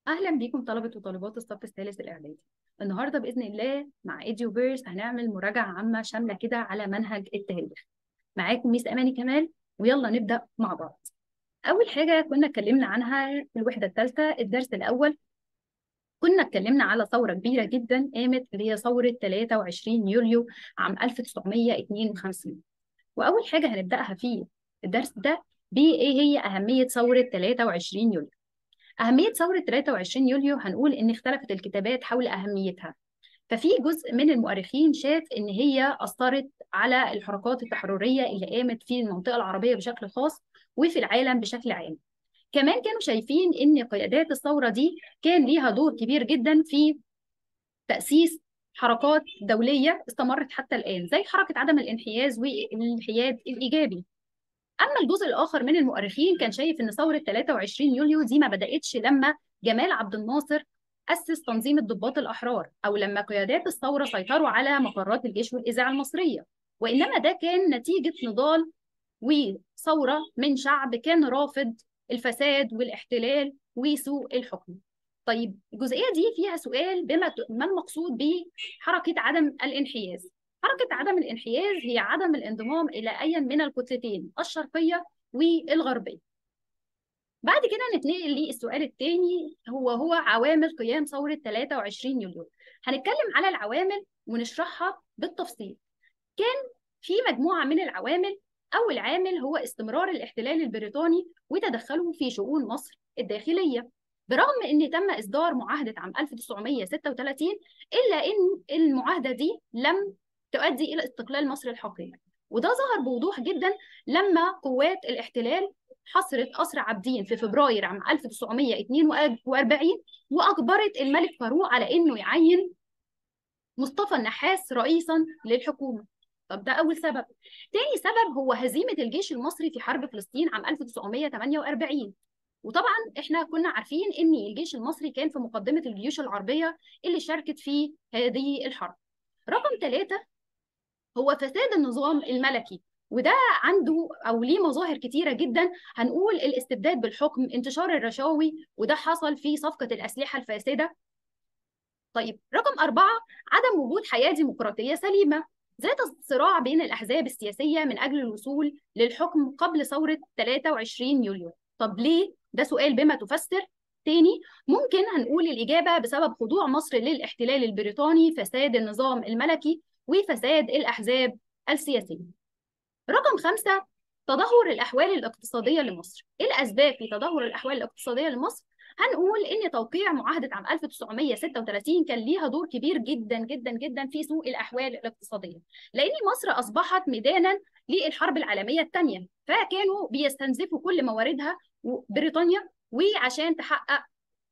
اهلا بيكم طلبه وطالبات الصف الثالث الاعدادي النهارده باذن الله مع ايديو بيرس هنعمل مراجعه عامه شامله كده على منهج التاريخ معاكم ميس اماني كمال ويلا نبدا مع بعض اول حاجه كنا اتكلمنا عنها في الوحده الثالثه الدرس الاول كنا اتكلمنا على ثوره كبيره جدا قامت اللي هي ثوره 23 يوليو عام 1952 واول حاجه هنبداها في الدرس ده بايه هي اهميه ثوره 23 يوليو أهمية ثورة 23 يوليو هنقول إن اختلفت الكتابات حول أهميتها ففي جزء من المؤرخين شاف إن هي أثرت على الحركات التحررية اللي قامت في المنطقة العربية بشكل خاص وفي العالم بشكل عام كمان كانوا شايفين إن قيادات الثورة دي كان ليها دور كبير جدا في تأسيس حركات دولية استمرت حتى الآن زي حركة عدم الانحياز والانحياد الإيجابي اما الجزء الاخر من المؤرخين كان شايف ان ثوره 23 يوليو دي ما بداتش لما جمال عبد الناصر اسس تنظيم الضباط الاحرار او لما قيادات الثوره سيطروا على مقرات الجيش والاذاعه المصريه وانما ده كان نتيجه نضال وثوره من شعب كان رافض الفساد والاحتلال وسوء الحكم طيب الجزئيه دي فيها سؤال بما ما المقصود بحركه عدم الانحياز حركة عدم الانحياز هي عدم الانضمام إلى أي من الكتلتين الشرقية والغربية. بعد كده نتنقل للسؤال الثاني هو هو عوامل قيام ثورة 23 يوليو. هنتكلم على العوامل ونشرحها بالتفصيل. كان في مجموعة من العوامل أول عامل هو استمرار الاحتلال البريطاني وتدخله في شؤون مصر الداخلية. برغم ان تم اصدار معاهده عام 1936 الا ان المعاهده دي لم تؤدي الى استقلال مصر الحقيقي وده ظهر بوضوح جدا لما قوات الاحتلال حصرت قصر عابدين في فبراير عام 1942 واجبرت الملك فاروق على انه يعين مصطفى النحاس رئيسا للحكومه طب ده اول سبب تاني سبب هو هزيمه الجيش المصري في حرب فلسطين عام 1948 وطبعا احنا كنا عارفين ان الجيش المصري كان في مقدمه الجيوش العربيه اللي شاركت في هذه الحرب رقم ثلاثة هو فساد النظام الملكي وده عنده او ليه مظاهر كتيره جدا هنقول الاستبداد بالحكم انتشار الرشاوي وده حصل في صفقه الاسلحه الفاسده طيب رقم أربعة عدم وجود حياة ديمقراطية سليمة ذات الصراع بين الأحزاب السياسية من أجل الوصول للحكم قبل ثورة 23 يوليو طب ليه؟ ده سؤال بما تفسر تاني ممكن هنقول الإجابة بسبب خضوع مصر للاحتلال البريطاني فساد النظام الملكي وفساد الأحزاب السياسية رقم خمسة تدهور الأحوال الاقتصادية لمصر إيه الأسباب في تدهور الأحوال الاقتصادية لمصر؟ هنقول إن توقيع معاهدة عام 1936 كان ليها دور كبير جدا جدا جدا في سوء الأحوال الاقتصادية لأن مصر أصبحت ميدانا للحرب العالمية الثانية فكانوا بيستنزفوا كل مواردها بريطانيا وعشان تحقق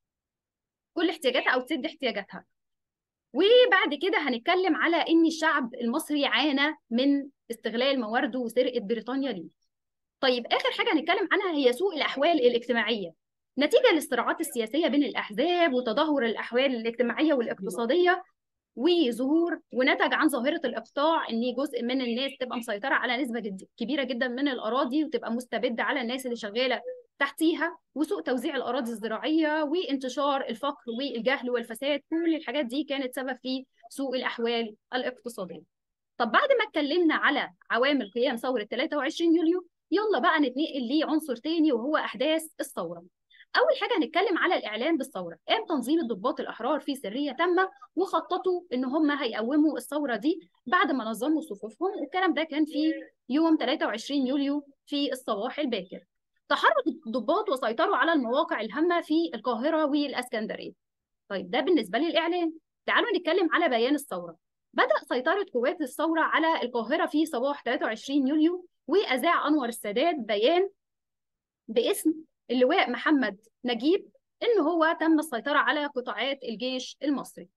كل احتياجاتها أو تسد احتياجاتها وبعد كده هنتكلم على ان الشعب المصري عانى من استغلال موارده وسرقه بريطانيا ليه. طيب اخر حاجه هنتكلم عنها هي سوء الاحوال الاجتماعيه. نتيجه للصراعات السياسيه بين الاحزاب وتدهور الاحوال الاجتماعيه والاقتصاديه وظهور ونتج عن ظاهره الاقطاع ان جزء من الناس تبقى مسيطره على نسبه جد كبيره جدا من الاراضي وتبقى مستبده على الناس اللي شغاله تحتيها وسوء توزيع الاراضي الزراعيه وانتشار الفقر والجهل والفساد كل الحاجات دي كانت سبب في سوء الاحوال الاقتصاديه. طب بعد ما اتكلمنا على عوامل قيام ثوره 23 يوليو يلا بقى نتنقل لعنصر تاني وهو احداث الثوره. اول حاجه هنتكلم على الاعلان بالثوره قام تنظيم الضباط الاحرار في سريه تامه وخططوا ان هم هيقوموا الثوره دي بعد ما نظموا صفوفهم والكلام ده كان في يوم 23 يوليو في الصباح الباكر تحرك الضباط وسيطروا على المواقع الهامه في القاهره والاسكندريه طيب ده بالنسبه للاعلان تعالوا نتكلم على بيان الثوره بدأ سيطرة قوات الثورة على القاهرة في صباح 23 يوليو وأذاع أنور السادات بيان باسم اللواء محمد نجيب ان هو تم السيطره على قطاعات الجيش المصري.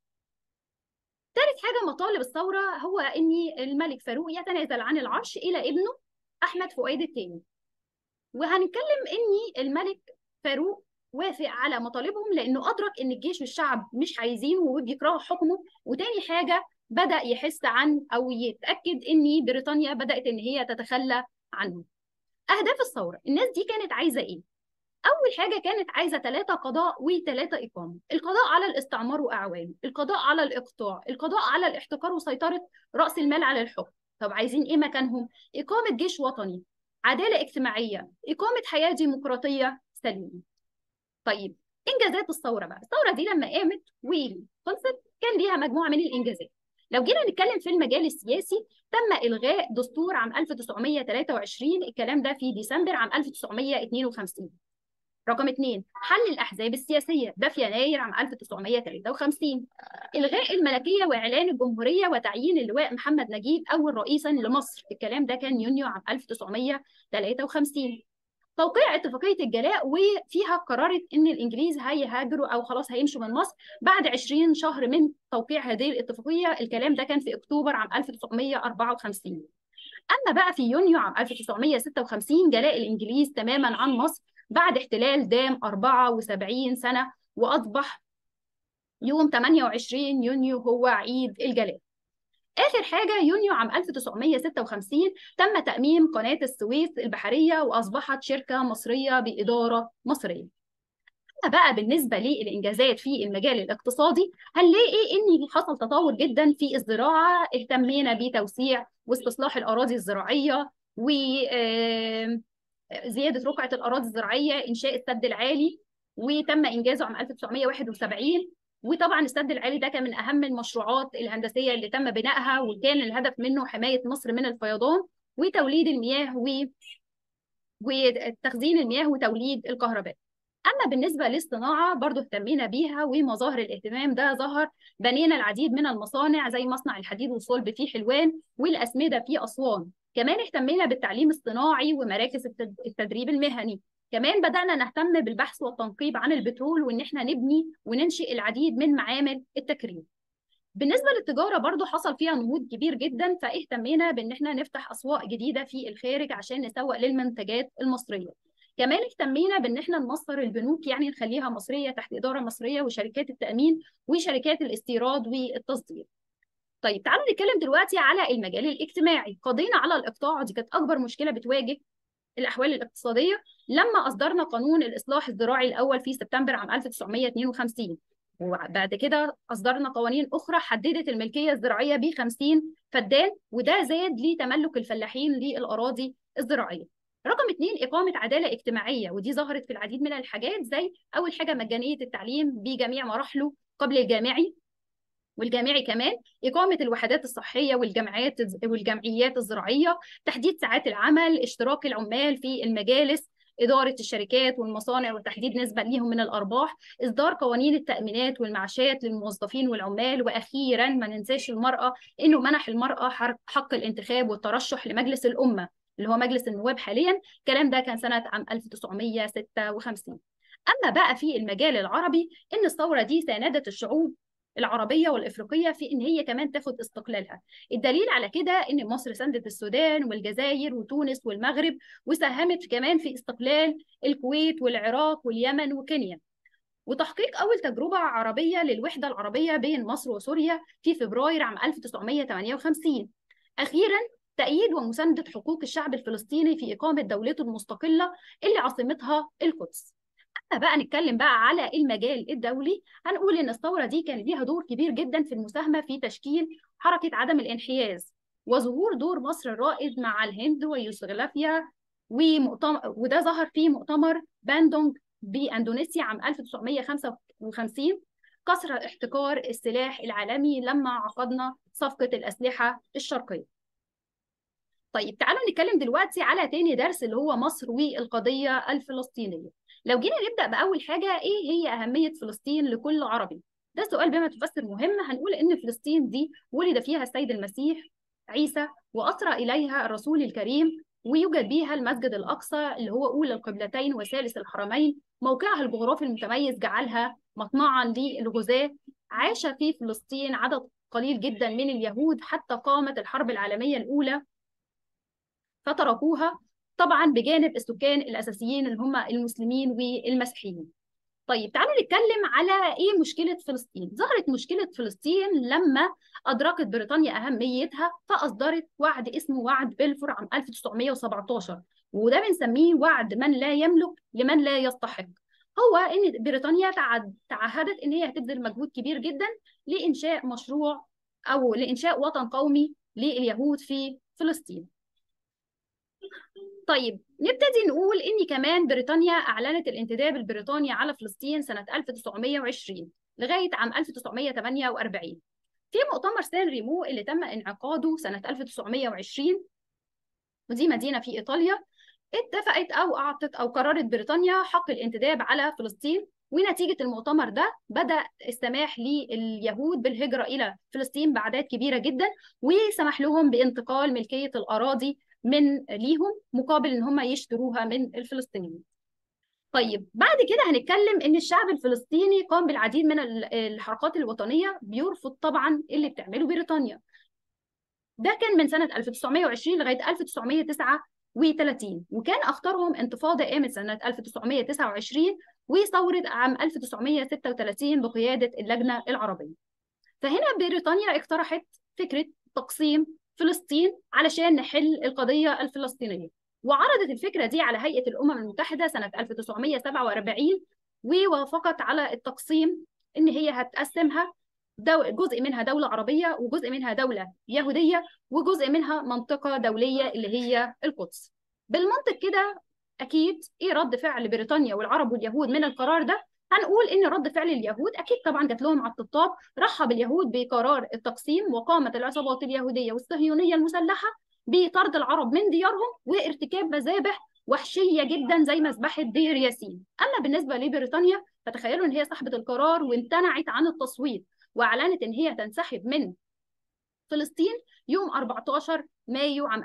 ثالث حاجه مطالب الثوره هو ان الملك فاروق يتنازل عن العرش الى ابنه احمد فؤاد الثاني. وهنتكلم ان الملك فاروق وافق على مطالبهم لانه ادرك ان الجيش والشعب مش عايزينه وبيكرهوا حكمه وتاني حاجه بدا يحس عن او يتاكد ان بريطانيا بدات ان هي تتخلى عنه. اهداف الثوره الناس دي كانت عايزه ايه؟ اول حاجه كانت عايزه ثلاثه قضاء وثلاثه اقامه القضاء على الاستعمار واعوانه القضاء على الاقطاع القضاء على الاحتكار وسيطره راس المال على الحكم طب عايزين ايه مكانهم اقامه جيش وطني عداله اجتماعيه اقامه حياه ديمقراطيه سليمه طيب انجازات الثوره بقى الثوره دي لما قامت وخلصت كان ليها مجموعه من الانجازات لو جينا نتكلم في المجال السياسي تم الغاء دستور عام 1923 الكلام ده في ديسمبر عام 1952 رقم اثنين حل الأحزاب السياسية ده في يناير عام 1953 إلغاء الملكية وإعلان الجمهورية وتعيين اللواء محمد نجيب أول رئيسا لمصر الكلام ده كان يونيو عام 1953 توقيع اتفاقية الجلاء وفيها قررت إن الإنجليز هيهاجروا أو خلاص هيمشوا من مصر بعد 20 شهر من توقيع هذه الاتفاقية الكلام ده كان في أكتوبر عام 1954 أما بقى في يونيو عام 1956 جلاء الإنجليز تماما عن مصر بعد احتلال دام 74 سنة وأصبح يوم 28 يونيو هو عيد الجلاء آخر حاجة يونيو عام 1956 تم تأميم قناة السويس البحرية وأصبحت شركة مصرية بإدارة مصرية أما بقى بالنسبة للإنجازات في المجال الاقتصادي هنلاقي إن حصل تطور جدا في الزراعة اهتمينا بتوسيع واستصلاح الأراضي الزراعية و زيادة رقعة الأراضي الزراعية إنشاء السد العالي وتم إنجازه عام 1971 وطبعا السد العالي ده كان من أهم المشروعات الهندسية اللي تم بنائها وكان الهدف منه حماية مصر من الفيضان وتوليد المياه و وتخزين المياه وتوليد الكهرباء اما بالنسبه للصناعه برضو اهتمينا بيها ومظاهر الاهتمام ده ظهر بنينا العديد من المصانع زي مصنع الحديد والصلب في حلوان والاسمده في اسوان كمان اهتمينا بالتعليم الصناعي ومراكز التدريب المهني كمان بدأنا نهتم بالبحث والتنقيب عن البترول وإن احنا نبني وننشئ العديد من معامل التكريم بالنسبة للتجارة برضو حصل فيها نهوض كبير جدا فاهتمينا بإن احنا نفتح أسواق جديدة في الخارج عشان نسوق للمنتجات المصرية كمان اهتمينا بان احنا نمصر البنوك يعني نخليها مصريه تحت اداره مصريه وشركات التامين وشركات الاستيراد والتصدير. طيب تعالوا نتكلم دلوقتي على المجال الاجتماعي، قضينا على الاقطاع دي كانت اكبر مشكله بتواجه الاحوال الاقتصاديه لما اصدرنا قانون الاصلاح الزراعي الاول في سبتمبر عام 1952 وبعد كده اصدرنا قوانين اخرى حددت الملكيه الزراعيه ب 50 فدان وده زاد لتملك الفلاحين للاراضي الزراعيه. رقم اثنين إقامة عدالة اجتماعية ودي ظهرت في العديد من الحاجات زي أول حاجة مجانية التعليم بجميع مراحله قبل الجامعي والجامعي كمان إقامة الوحدات الصحية والجامعات والجمعيات الزراعية تحديد ساعات العمل اشتراك العمال في المجالس إدارة الشركات والمصانع وتحديد نسبة ليهم من الأرباح إصدار قوانين التأمينات والمعاشات للموظفين والعمال وأخيرا ما ننساش المرأة إنه منح المرأة حق الانتخاب والترشح لمجلس الأمة اللي هو مجلس النواب حاليا الكلام ده كان سنة عام 1956 أما بقى في المجال العربي إن الثورة دي ساندت الشعوب العربية والإفريقية في إن هي كمان تاخد استقلالها الدليل على كده إن مصر ساندت السودان والجزائر وتونس والمغرب وساهمت كمان في استقلال الكويت والعراق واليمن وكينيا وتحقيق أول تجربة عربية للوحدة العربية بين مصر وسوريا في فبراير عام 1958 أخيرا تأييد ومساندة حقوق الشعب الفلسطيني في إقامة دولته المستقلة اللي عاصمتها القدس أما بقى نتكلم بقى على المجال الدولي هنقول إن الثورة دي كان ليها دور كبير جدا في المساهمة في تشكيل حركة عدم الانحياز وظهور دور مصر الرائد مع الهند ويوغوسلافيا ومؤتمر وده ظهر في مؤتمر باندونج بأندونيسيا عام 1955 كسر احتكار السلاح العالمي لما عقدنا صفقة الأسلحة الشرقية طيب تعالوا نتكلم دلوقتي على تاني درس اللي هو مصر والقضية الفلسطينية لو جينا نبدأ بأول حاجة إيه هي أهمية فلسطين لكل عربي ده سؤال بما تفسر مهم هنقول إن فلسطين دي ولد فيها السيد المسيح عيسى وأسرى إليها الرسول الكريم ويوجد بيها المسجد الأقصى اللي هو أولى القبلتين وثالث الحرمين موقعها الجغرافي المتميز جعلها مطمعا للغزاة عاش في فلسطين عدد قليل جدا من اليهود حتى قامت الحرب العالمية الأولى فتركوها طبعا بجانب السكان الاساسيين اللي هم المسلمين والمسيحيين. طيب تعالوا نتكلم على ايه مشكله فلسطين؟ ظهرت مشكله فلسطين لما ادركت بريطانيا اهميتها فاصدرت وعد اسمه وعد بلفور عام 1917 وده بنسميه وعد من لا يملك لمن لا يستحق هو ان بريطانيا تعهدت ان هي هتبذل مجهود كبير جدا لانشاء مشروع او لانشاء وطن قومي لليهود في فلسطين طيب نبتدي نقول ان كمان بريطانيا اعلنت الانتداب البريطاني على فلسطين سنه 1920 لغايه عام 1948 في مؤتمر سان ريمو اللي تم انعقاده سنه 1920 ودي مدينه في ايطاليا اتفقت او اعطت او قررت بريطانيا حق الانتداب على فلسطين ونتيجة المؤتمر ده بدأ السماح لليهود بالهجرة إلى فلسطين بأعداد كبيرة جدا وسمح لهم بانتقال ملكية الأراضي من ليهم مقابل إن هم يشتروها من الفلسطينيين طيب بعد كده هنتكلم ان الشعب الفلسطيني قام بالعديد من الحركات الوطنيه بيرفض طبعا اللي بتعمله بريطانيا ده كان من سنه 1920 لغايه 1939 وكان اخطرهم انتفاضه قامت سنه 1929 وثوره عام 1936 بقياده اللجنه العربيه فهنا بريطانيا اقترحت فكره تقسيم فلسطين علشان نحل القضيه الفلسطينيه وعرضت الفكرة دي على هيئة الأمم المتحدة سنة 1947 ووافقت على التقسيم إن هي هتقسمها دو جزء منها دولة عربية وجزء منها دولة يهودية وجزء منها منطقة دولية اللي هي القدس بالمنطق كده أكيد إيه رد فعل بريطانيا والعرب واليهود من القرار ده هنقول ان رد فعل اليهود اكيد طبعا جات لهم على الطبطاب رحب اليهود بقرار التقسيم وقامت العصابات اليهوديه والصهيونيه المسلحه بطرد العرب من ديارهم وارتكاب مذابح وحشيه جدا زي مذبحه دير ياسين اما بالنسبه لبريطانيا فتخيلوا ان هي صاحبه القرار وامتنعت عن التصويت واعلنت ان هي تنسحب من فلسطين يوم 14 مايو عام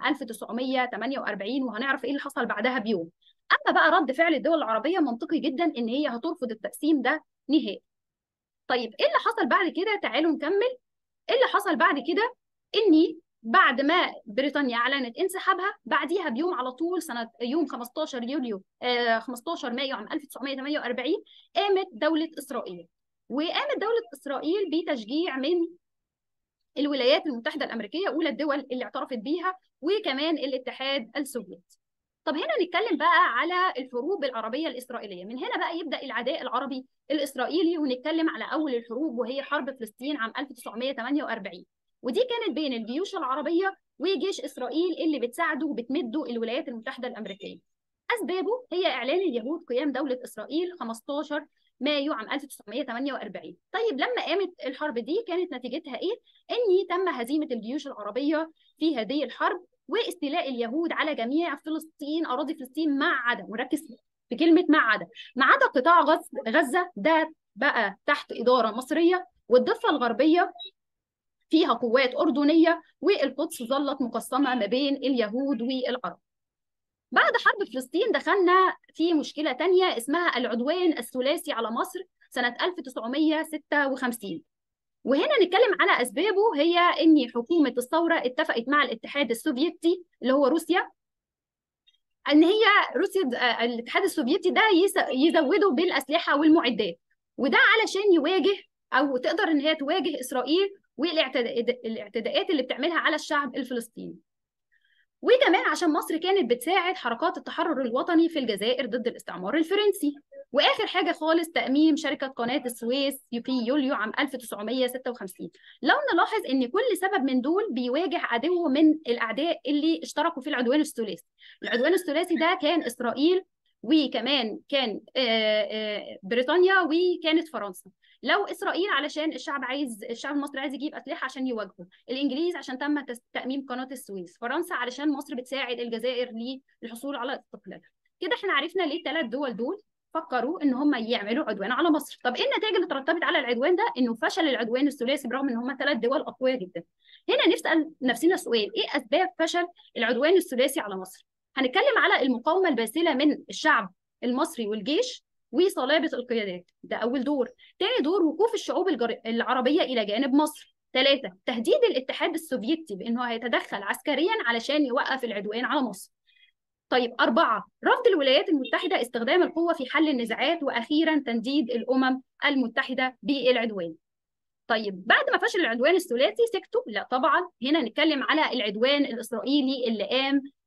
1948 وهنعرف ايه اللي حصل بعدها بيوم اما بقى رد فعل الدول العربيه منطقي جدا ان هي هترفض التقسيم ده نهائي طيب ايه اللي حصل بعد كده تعالوا نكمل ايه اللي حصل بعد كده اني بعد ما بريطانيا اعلنت انسحابها بعديها بيوم على طول سنه يوم 15 يوليو آه 15 مايو عام 1948 قامت دوله اسرائيل وقامت دوله اسرائيل بتشجيع من الولايات المتحده الامريكيه اولى الدول اللي اعترفت بيها وكمان الاتحاد السوفيتي طب هنا نتكلم بقى على الحروب العربيه الاسرائيليه من هنا بقى يبدا العداء العربي الاسرائيلي ونتكلم على اول الحروب وهي حرب فلسطين عام 1948 ودي كانت بين الجيوش العربية وجيش إسرائيل اللي بتساعده وبتمده الولايات المتحدة الأمريكية أسبابه هي إعلان اليهود قيام دولة إسرائيل 15 مايو عام 1948 طيب لما قامت الحرب دي كانت نتيجتها إيه؟ أن تم هزيمة الجيوش العربية في هذه الحرب واستيلاء اليهود على جميع فلسطين أراضي فلسطين ما عدا ونركز في كلمة ما عدا ما عدا قطاع غزة ده بقى تحت إدارة مصرية والضفة الغربية فيها قوات أردنية والقدس ظلت مقسمة ما بين اليهود والعرب بعد حرب فلسطين دخلنا في مشكلة تانية اسمها العدوان الثلاثي على مصر سنة 1956 وهنا نتكلم على أسبابه هي أن حكومة الثورة اتفقت مع الاتحاد السوفيتي اللي هو روسيا ان هي روسيا الاتحاد السوفيتي ده يزوده بالاسلحه والمعدات وده علشان يواجه او تقدر ان هي تواجه اسرائيل والاعتداءات اللي بتعملها على الشعب الفلسطيني وكمان عشان مصر كانت بتساعد حركات التحرر الوطني في الجزائر ضد الاستعمار الفرنسي واخر حاجه خالص تاميم شركه قناه السويس في يوليو عام 1956 لو نلاحظ ان كل سبب من دول بيواجه عدو من الاعداء اللي اشتركوا في العدوان الثلاثي العدوان الثلاثي ده كان اسرائيل وكمان كان بريطانيا وكانت فرنسا لو اسرائيل علشان الشعب عايز الشعب المصري عايز يجيب اسلحه عشان يواجهه الانجليز عشان تم تاميم قناه السويس فرنسا علشان مصر بتساعد الجزائر للحصول على استقلالها كده احنا عرفنا ليه الثلاث دول دول فكروا ان هم يعملوا عدوان على مصر طب ايه النتائج اللي ترتبط على العدوان ده انه فشل العدوان الثلاثي برغم ان هم ثلاث دول اقوياء جدا هنا نسال نفسنا سؤال ايه اسباب فشل العدوان الثلاثي على مصر هنتكلم على المقاومه الباسله من الشعب المصري والجيش وصلابه القيادات ده اول دور تاني دور وقوف الشعوب العربيه الى جانب مصر ثلاثة تهديد الاتحاد السوفيتي بأنه هيتدخل عسكريا علشان يوقف العدوان على مصر طيب أربعة رفض الولايات المتحدة استخدام القوة في حل النزاعات وأخيرا تنديد الأمم المتحدة بالعدوان طيب بعد ما فشل العدوان الثلاثي سكتوا لا طبعا هنا نتكلم على العدوان الإسرائيلي اللي قام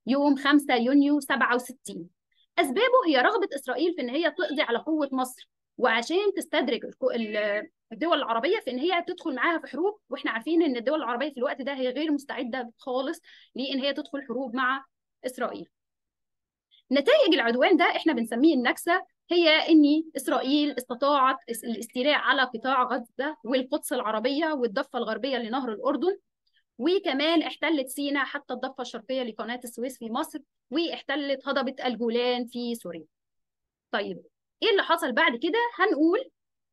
يوم 5 يونيو 67 اسبابه هي رغبه اسرائيل في ان هي تقضي على قوه مصر وعشان تستدرج الكو- ال- الدول العربيه في ان هي تدخل معاها في حروب واحنا عارفين ان الدول العربيه في الوقت ده هي غير مستعده خالص لان هي تدخل حروب مع اسرائيل نتائج العدوان ده احنا بنسميه النكسه هي ان اسرائيل استطاعت اس- الاستيلاء على قطاع غزه والقدس العربيه والضفه الغربيه لنهر الاردن وكمان احتلت سيناء حتى الضفه الشرقيه لقناه السويس في مصر واحتلت هضبه الجولان في سوريا. طيب ايه اللي حصل بعد كده؟ هنقول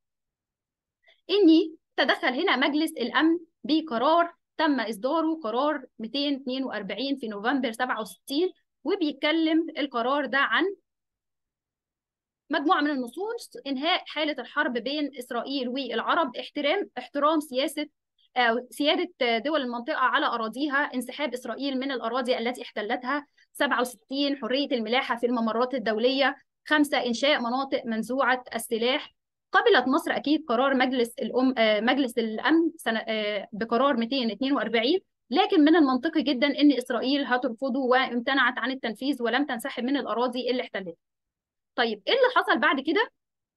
اني تدخل هنا مجلس الامن بقرار تم اصداره قرار 242 في نوفمبر 67 وبيتكلم القرار ده عن مجموعة من النصوص إنهاء حالة الحرب بين إسرائيل والعرب احترام احترام سياسة أو سيادة دول المنطقة على أراضيها انسحاب إسرائيل من الأراضي التي احتلتها 67 حرية الملاحة في الممرات الدولية خمسة إنشاء مناطق منزوعة السلاح قبلت مصر أكيد قرار مجلس الأم آه، مجلس الأمن سنة آه، بقرار 242 لكن من المنطقي جدا إن إسرائيل هترفضه وامتنعت عن التنفيذ ولم تنسحب من الأراضي اللي احتلتها طيب ايه اللي حصل بعد كده؟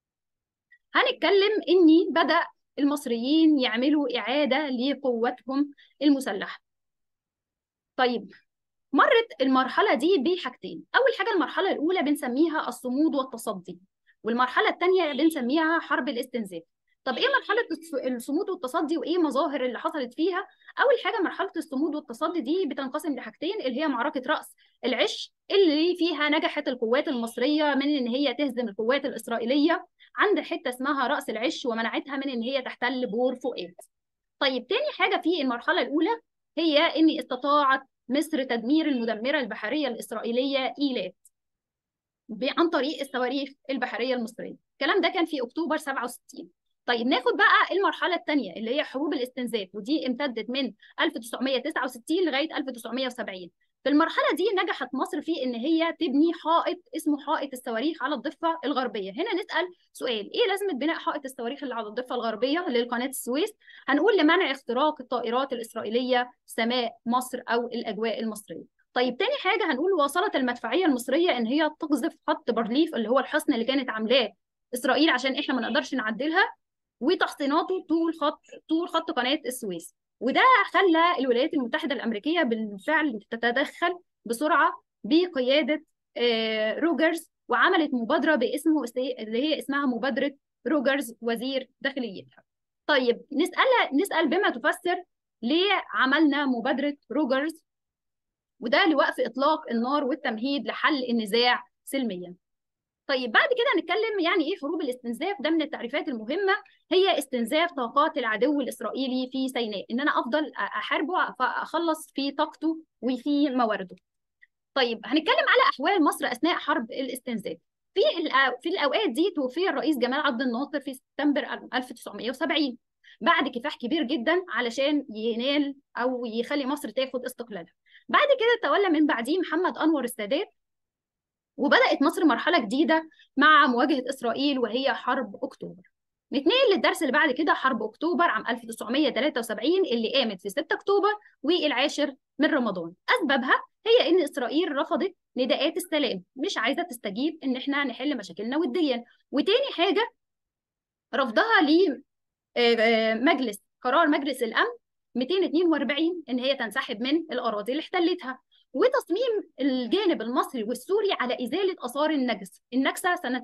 هنتكلم اني بدأ المصريين يعملوا إعادة لقوتهم المسلحة. طيب مرت المرحلة دي بحاجتين، أول حاجة المرحلة الأولى بنسميها الصمود والتصدي، والمرحلة الثانية بنسميها حرب الاستنزاف. طب إيه مرحلة الص- الصمود والتصدي وإيه مظاهر اللي حصلت فيها؟ أول حاجة مرحلة الصمود والتصدي دي بتنقسم لحاجتين اللي هي معركة رأس العش اللي فيها نجحت القوات المصرية من إن هي تهزم القوات الإسرائيلية عند حتة اسمها رأس العش ومنعتها من إن هي تحتل بور فؤاد. طيب تاني حاجة في المرحلة الأولى هي إن استطاعت مصر تدمير المدمرة البحرية الإسرائيلية إيلات ب- عن طريق الصواريخ البحرية المصرية الكلام ده كان في أكتوبر 67 طيب ناخد بقى المرحلة الثانية اللي هي حروب الاستنزاف ودي امتدت من 1969 لغاية 1970 في المرحلة دي نجحت مصر في إن هي تبني حائط اسمه حائط الصواريخ على الضفة الغربية هنا نسأل سؤال إيه لازمة بناء حائط الصواريخ اللي على الضفة الغربية للقناة السويس هنقول لمنع اختراق الطائرات الإسرائيلية سماء مصر أو الأجواء المصرية طيب تاني حاجة هنقول واصلت المدفعية المصرية إن هي تقذف خط بارليف اللي هو الحصن اللي كانت عاملاه إسرائيل عشان إحنا ما نقدرش نعدلها وتحصيناته طول خط طول خط قناة السويس وده خلى الولايات المتحدة الأمريكية بالفعل تتدخل بسرعة بقيادة آه، روجرز وعملت مبادرة باسمه اللي هي اسمها مبادرة روجرز وزير داخليتها طيب نسأل نسأل بما تفسر ليه عملنا مبادرة روجرز وده لوقف إطلاق النار والتمهيد لحل النزاع سلميا طيب بعد كده هنتكلم يعني ايه حروب الاستنزاف ده من التعريفات المهمه هي استنزاف طاقات العدو الاسرائيلي في سيناء ان انا افضل احاربه فاخلص في طاقته وفي موارده طيب هنتكلم على احوال مصر اثناء حرب الاستنزاف في الأ- في الاوقات دي توفي الرئيس جمال عبد الناصر في سبتمبر 1970 بعد كفاح كبير جدا علشان ينال او يخلي مصر تاخد استقلالها بعد كده تولى من بعديه محمد انور السادات وبدأت مصر مرحلة جديدة مع مواجهة إسرائيل وهي حرب أكتوبر. نتنقل للدرس اللي بعد كده حرب أكتوبر عام 1973 اللي قامت في 6 أكتوبر والعاشر من رمضان. أسبابها هي إن إسرائيل رفضت نداءات السلام، مش عايزة تستجيب إن إحنا نحل مشاكلنا وديا. وتاني حاجة رفضها لمجلس قرار مجلس الأمن 242 إن هي تنسحب من الأراضي اللي احتلتها. وتصميم الجانب المصري والسوري على إزالة آثار النجس النكسة سنة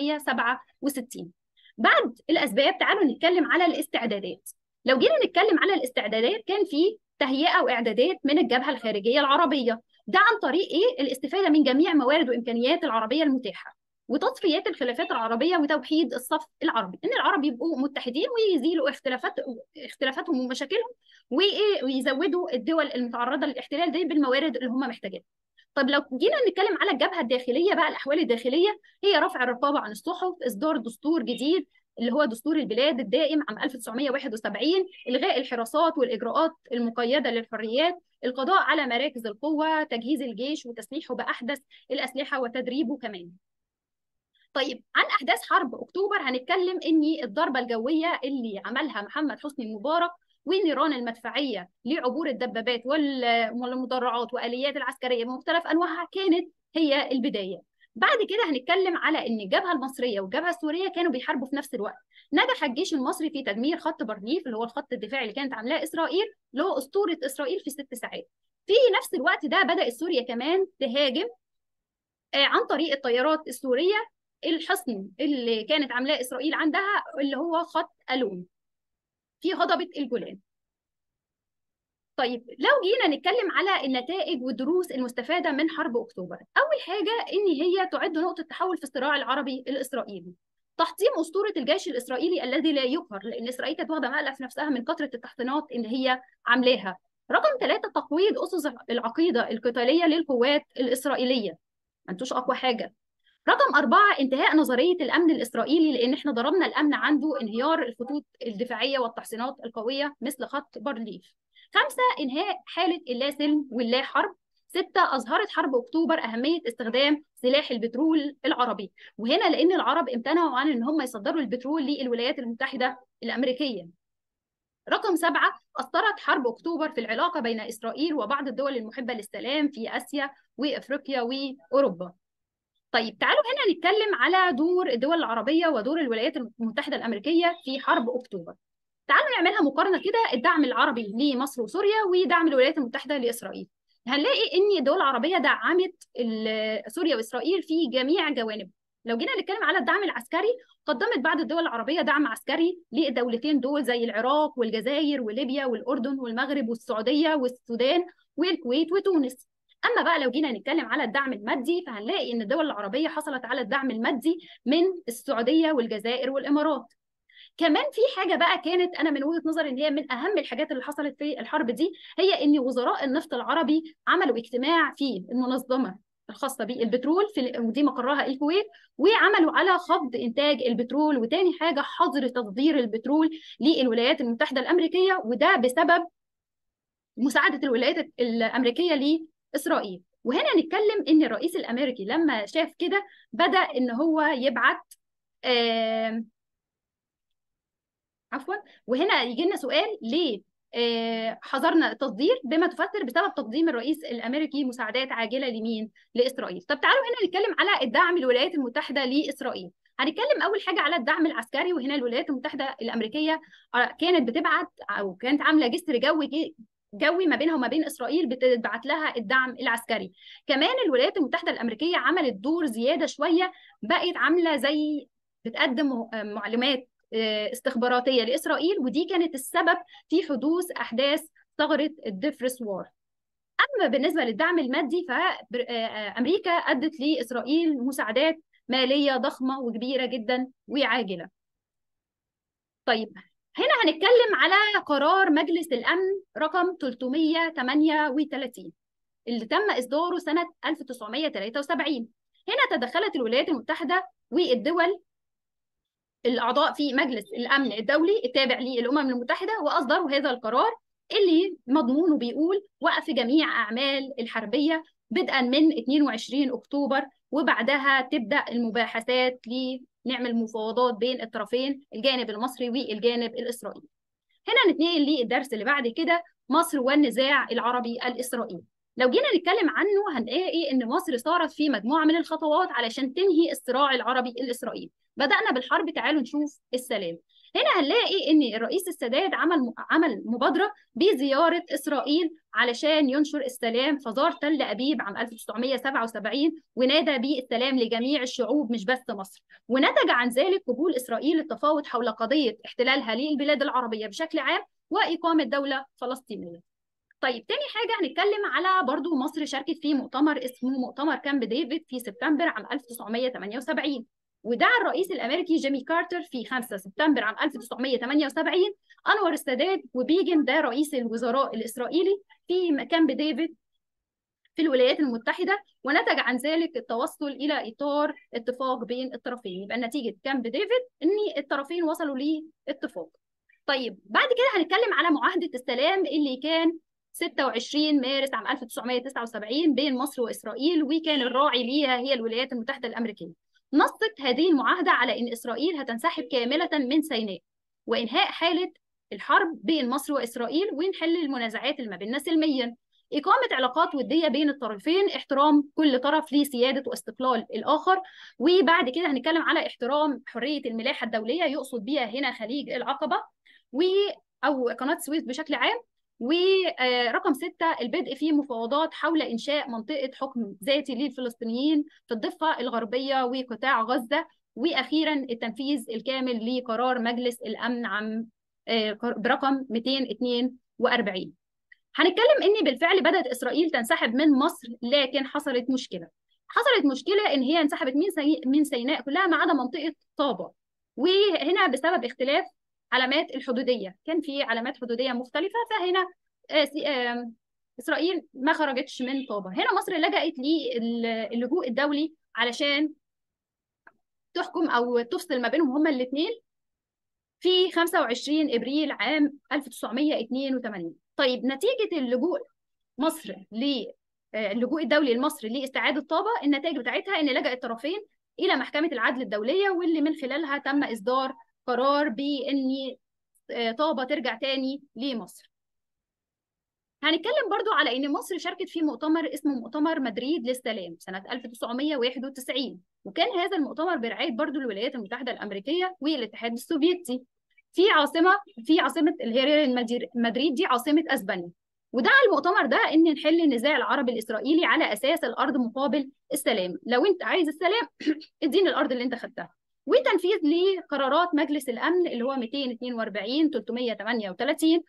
1967 بعد الأسباب تعالوا نتكلم على الاستعدادات لو جينا نتكلم على الاستعدادات كان في تهيئة وإعدادات من الجبهة الخارجية العربية ده عن طريق إيه؟ الاستفادة من جميع موارد وإمكانيات العربية المتاحة وتصفيات الخلافات العربية وتوحيد الصف العربي إن العرب يبقوا متحدين ويزيلوا اختلافات اختلافاتهم ومشاكلهم وايه ويزودوا الدول المتعرضه للاحتلال دي بالموارد اللي هم محتاجينها. طب لو جينا نتكلم على الجبهه الداخليه بقى الاحوال الداخليه هي رفع الرقابه عن الصحف، اصدار دستور جديد اللي هو دستور البلاد الدائم عام 1971 الغاء الحراسات والاجراءات المقيده للحريات القضاء على مراكز القوه تجهيز الجيش وتسليحه باحدث الاسلحه وتدريبه كمان طيب عن احداث حرب اكتوبر هنتكلم ان الضربه الجويه اللي عملها محمد حسني مبارك والنيران المدفعيه لعبور الدبابات والمدرعات واليات العسكريه بمختلف انواعها كانت هي البدايه بعد كده هنتكلم على ان الجبهه المصريه والجبهه السوريه كانوا بيحاربوا في نفس الوقت نجح الجيش المصري في تدمير خط بارليف اللي هو الخط الدفاعي اللي كانت عاملاه اسرائيل اللي هو اسطوره اسرائيل في ست ساعات في نفس الوقت ده بدات سوريا كمان تهاجم عن طريق الطيارات السوريه الحصن اللي كانت عاملاه اسرائيل عندها اللي هو خط الون في هضبه الجولان طيب لو جينا نتكلم على النتائج والدروس المستفاده من حرب اكتوبر اول حاجه ان هي تعد نقطه تحول في الصراع العربي الاسرائيلي تحطيم اسطوره الجيش الاسرائيلي الذي لا يقهر لان اسرائيل كانت واخده مقلب في نفسها من كثره التحصينات اللي هي عاملاها رقم ثلاثة تقويض أسس العقيدة القتالية للقوات الإسرائيلية ما انتوش أقوى حاجة رقم أربعة انتهاء نظرية الأمن الإسرائيلي لأن احنا ضربنا الأمن عنده انهيار الخطوط الدفاعية والتحصينات القوية مثل خط بارليف خمسة إنهاء حالة اللا سلم واللا حرب ستة أظهرت حرب أكتوبر أهمية استخدام سلاح البترول العربي وهنا لأن العرب امتنعوا عن إن هم يصدروا البترول للولايات المتحدة الأمريكية رقم سبعة أثرت حرب أكتوبر في العلاقة بين إسرائيل وبعض الدول المحبة للسلام في آسيا وأفريقيا وأوروبا طيب تعالوا هنا نتكلم على دور الدول العربية ودور الولايات المتحدة الأمريكية في حرب أكتوبر تعالوا نعملها مقارنة كده الدعم العربي لمصر وسوريا ودعم الولايات المتحدة لإسرائيل هنلاقي ان الدول العربيه دعمت سوريا واسرائيل في جميع جوانب لو جينا نتكلم على الدعم العسكري قدمت بعض الدول العربيه دعم عسكري للدولتين دول زي العراق والجزائر وليبيا والاردن والمغرب والسعوديه والسودان والكويت وتونس اما بقى لو جينا نتكلم على الدعم المادي فهنلاقي ان الدول العربيه حصلت على الدعم المادي من السعوديه والجزائر والامارات كمان في حاجه بقى كانت انا من وجهه نظري ان هي من اهم الحاجات اللي حصلت في الحرب دي هي ان وزراء النفط العربي عملوا اجتماع في المنظمه الخاصه بالبترول في ودي مقرها الكويت وعملوا على خفض انتاج البترول وتاني حاجه حظر تصدير البترول للولايات المتحده الامريكيه وده بسبب مساعده الولايات الامريكيه لاسرائيل وهنا نتكلم ان الرئيس الامريكي لما شاف كده بدا ان هو يبعت آه عفوا وهنا يجي لنا سؤال ليه آه حظرنا التصدير بما تفسر بسبب تقديم الرئيس الامريكي مساعدات عاجله لمين؟ لاسرائيل. طب تعالوا هنا نتكلم على الدعم الولايات المتحده لاسرائيل. هنتكلم اول حاجه على الدعم العسكري وهنا الولايات المتحده الامريكيه كانت بتبعت او كانت عامله جسر جوي جوي ما بينها وما بين اسرائيل بتبعت لها الدعم العسكري كمان الولايات المتحده الامريكيه عملت دور زياده شويه بقت عامله زي بتقدم معلومات استخباراتيه لاسرائيل ودي كانت السبب في حدوث احداث ثغره الدفرس وار اما بالنسبه للدعم المادي فامريكا ادت لاسرائيل مساعدات ماليه ضخمه وكبيره جدا وعاجله طيب هنا هنتكلم على قرار مجلس الامن رقم 338 اللي تم اصداره سنه 1973 هنا تدخلت الولايات المتحده والدول الاعضاء في مجلس الامن الدولي التابع للامم المتحده واصدروا هذا القرار اللي مضمونه بيقول وقف جميع اعمال الحربيه بدءا من 22 اكتوبر وبعدها تبدا المباحثات لنعمل مفاوضات بين الطرفين الجانب المصري والجانب الاسرائيلي. هنا نتنقل للدرس اللي بعد كده مصر والنزاع العربي الاسرائيلي. لو جينا نتكلم عنه هنلاقي ان مصر صارت في مجموعه من الخطوات علشان تنهي الصراع العربي الاسرائيلي. بدأنا بالحرب تعالوا نشوف السلام هنا هنلاقي ان الرئيس السادات عمل عمل مبادره بزياره اسرائيل علشان ينشر السلام فزار تل ابيب عام 1977 ونادى بالسلام لجميع الشعوب مش بس مصر ونتج عن ذلك قبول اسرائيل التفاوض حول قضيه احتلالها للبلاد العربيه بشكل عام واقامه دوله فلسطينيه طيب تاني حاجة هنتكلم على برضو مصر شاركت في مؤتمر اسمه مؤتمر كامب ديفيد في سبتمبر عام 1978 ودعا الرئيس الامريكي جيمي كارتر في 5 سبتمبر عام 1978 انور السادات وبيجن ده رئيس الوزراء الاسرائيلي في كامب ديفيد في الولايات المتحده ونتج عن ذلك التوصل الى اطار اتفاق بين الطرفين يبقى نتيجه كامب ديفيد ان الطرفين وصلوا لاتفاق طيب بعد كده هنتكلم على معاهده السلام اللي كان 26 مارس عام 1979 بين مصر واسرائيل وكان الراعي ليها هي الولايات المتحده الامريكيه نصت هذه المعاهدة على أن إسرائيل هتنسحب كاملة من سيناء وإنهاء حالة الحرب بين مصر واسرائيل ونحل المنازعات اللي ما بيننا سلميا إقامة علاقات ودية بين الطرفين احترام كل طرف لسيادة واستقلال الآخر وبعد كده هنتكلم على احترام حرية الملاحة الدولية يقصد بيها هنا خليج العقبة و أو قناة السويس بشكل عام ورقم ستة البدء في مفاوضات حول إنشاء منطقة حكم ذاتي للفلسطينيين في الضفة الغربية وقطاع غزة وأخيرا التنفيذ الكامل لقرار مجلس الأمن عام برقم 242 هنتكلم ان بالفعل بدات اسرائيل تنسحب من مصر لكن حصلت مشكله حصلت مشكله ان هي انسحبت من سي... من سيناء كلها ما عدا منطقه طابه وهنا بسبب اختلاف علامات الحدوديه كان في علامات حدوديه مختلفه فهنا اسرائيل ما خرجتش من طابه هنا مصر لجأت للجوء الدولي علشان تحكم او تفصل ما بينهم هما الاثنين في 25 ابريل عام 1982 طيب نتيجه اللجوء مصر ل اللجوء الدولي لمصر لاستعاده طابه النتائج بتاعتها ان لجأ الطرفين الى محكمه العدل الدوليه واللي من خلالها تم اصدار قرار بان طابه ترجع تاني لمصر هنتكلم برضو على ان مصر شاركت في مؤتمر اسمه مؤتمر مدريد للسلام سنه 1991 وكان هذا المؤتمر برعايه برضو الولايات المتحده الامريكيه والاتحاد السوفيتي في عاصمه في عاصمه اللي هي مدريد دي عاصمه اسبانيا ودعا المؤتمر ده ان نحل النزاع العربي الاسرائيلي على اساس الارض مقابل السلام لو انت عايز السلام اديني الارض اللي انت خدتها وتنفيذ لقرارات مجلس الامن اللي هو 242 338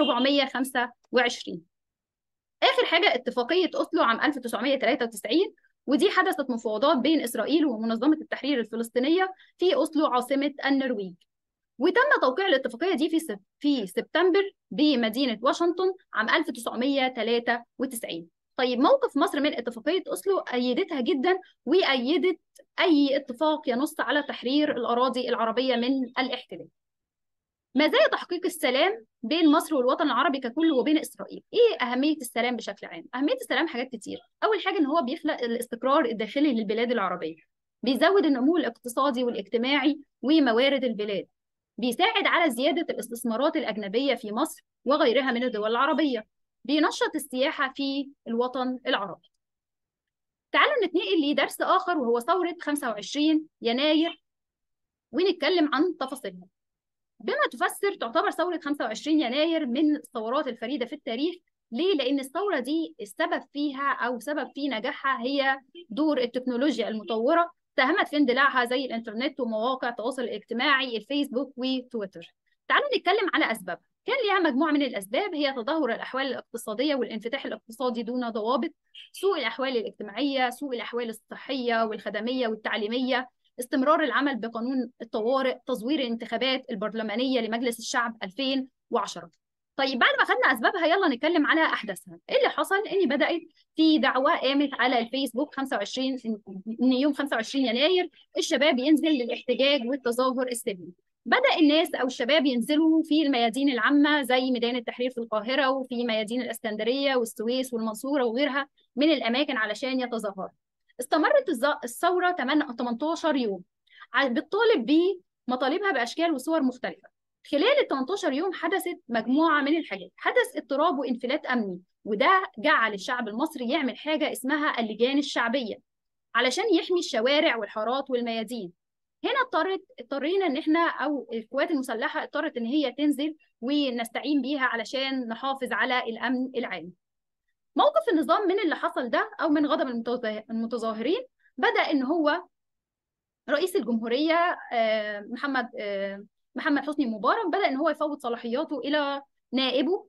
و425 اخر حاجه اتفاقيه اوسلو عام 1993 ودي حدثت مفاوضات بين اسرائيل ومنظمه التحرير الفلسطينيه في اوسلو عاصمه النرويج وتم توقيع الاتفاقيه دي في في سبتمبر بمدينه واشنطن عام 1993 طيب موقف مصر من اتفاقيه اوسلو ايدتها جدا وايدت اي اتفاق ينص على تحرير الاراضي العربيه من الاحتلال مزايا تحقيق السلام بين مصر والوطن العربي ككل وبين اسرائيل ايه اهميه السلام بشكل عام اهميه السلام حاجات كتير اول حاجه ان هو بيخلق الاستقرار الداخلي للبلاد العربيه بيزود النمو الاقتصادي والاجتماعي وموارد البلاد بيساعد على زياده الاستثمارات الاجنبيه في مصر وغيرها من الدول العربيه بينشط السياحه في الوطن العربي تعالوا نتنقل لدرس اخر وهو ثوره 25 يناير ونتكلم عن تفاصيلها بما تفسر تعتبر ثورة 25 يناير من الثورات الفريدة في التاريخ ليه؟ لأن الثورة دي السبب فيها أو سبب في نجاحها هي دور التكنولوجيا المطورة ساهمت في اندلاعها زي الإنترنت ومواقع التواصل الاجتماعي الفيسبوك وتويتر. تعالوا نتكلم على أسبابها. كان ليها مجموعة من الأسباب هي تدهور الأحوال الاقتصادية والانفتاح الاقتصادي دون ضوابط، سوء الأحوال الاجتماعية، سوء الأحوال الصحية والخدمية والتعليمية، استمرار العمل بقانون الطوارئ تزوير الانتخابات البرلمانيه لمجلس الشعب 2010 طيب بعد ما خدنا اسبابها يلا نتكلم على احداثها ايه اللي حصل ان بدات في دعوه قامت على الفيسبوك 25 ان يوم 25 يناير الشباب ينزل للاحتجاج والتظاهر السلمي بدا الناس او الشباب ينزلوا في الميادين العامه زي ميدان التحرير في القاهره وفي ميادين الاسكندريه والسويس والمنصوره وغيرها من الاماكن علشان يتظاهروا استمرت الثوره 18 يوم بتطالب بمطالبها باشكال وصور مختلفه خلال ال 18 يوم حدثت مجموعه من الحاجات حدث اضطراب وانفلات امني وده جعل الشعب المصري يعمل حاجه اسمها اللجان الشعبيه علشان يحمي الشوارع والحارات والميادين هنا اضطرت اضطرينا ان احنا او القوات المسلحه اضطرت ان هي تنزل ونستعين بيها علشان نحافظ على الامن العام موقف النظام من اللي حصل ده او من غضب المتظاهرين بدا ان هو رئيس الجمهوريه محمد محمد حسني مبارك بدا ان هو يفوض صلاحياته الى نائبه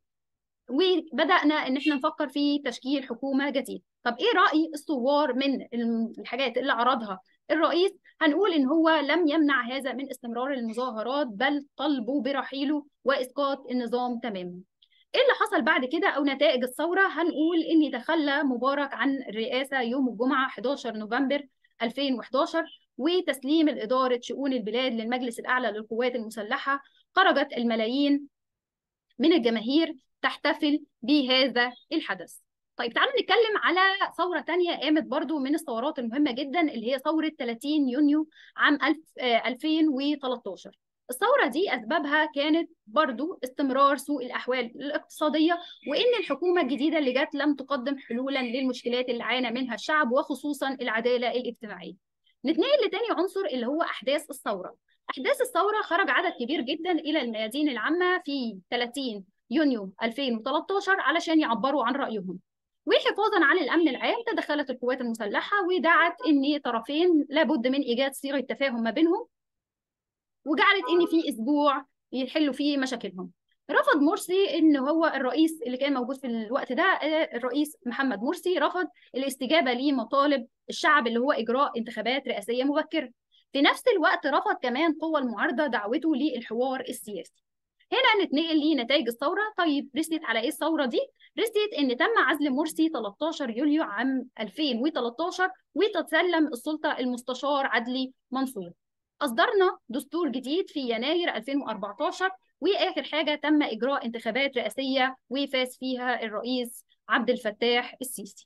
وبدانا ان احنا نفكر في تشكيل حكومه جديده طب ايه راي الثوار من الحاجات اللي عرضها الرئيس هنقول ان هو لم يمنع هذا من استمرار المظاهرات بل طلبوا برحيله واسقاط النظام تماما ايه اللي حصل بعد كده او نتائج الثوره هنقول ان تخلى مبارك عن الرئاسه يوم الجمعه 11 نوفمبر 2011 وتسليم الاداره شؤون البلاد للمجلس الاعلى للقوات المسلحه خرجت الملايين من الجماهير تحتفل بهذا الحدث طيب تعالوا نتكلم على ثوره تانية قامت برضو من الثورات المهمه جدا اللي هي ثوره 30 يونيو عام 2013 الثورة دي أسبابها كانت برضو استمرار سوء الأحوال الاقتصادية وإن الحكومة الجديدة اللي جت لم تقدم حلولا للمشكلات اللي عانى منها الشعب وخصوصا العدالة الاجتماعية نتنقل لتاني عنصر اللي هو أحداث الثورة أحداث الثورة خرج عدد كبير جدا إلى الميادين العامة في 30 يونيو 2013 علشان يعبروا عن رأيهم وحفاظا على الامن العام تدخلت القوات المسلحه ودعت ان طرفين لابد من ايجاد صيغه تفاهم ما بينهم وجعلت ان في اسبوع يحلوا فيه مشاكلهم رفض مرسي ان هو الرئيس اللي كان موجود في الوقت ده الرئيس محمد مرسي رفض الاستجابه لمطالب الشعب اللي هو اجراء انتخابات رئاسيه مبكره في نفس الوقت رفض كمان قوى المعارضه دعوته للحوار السياسي هنا نتنقل لنتائج الثوره طيب رسيت على ايه الثوره دي رسيت ان تم عزل مرسي 13 يوليو عام 2013 وتتسلم السلطه المستشار عدلي منصور أصدرنا دستور جديد في يناير 2014 وآخر حاجة تم إجراء انتخابات رئاسية وفاز فيها الرئيس عبد الفتاح السيسي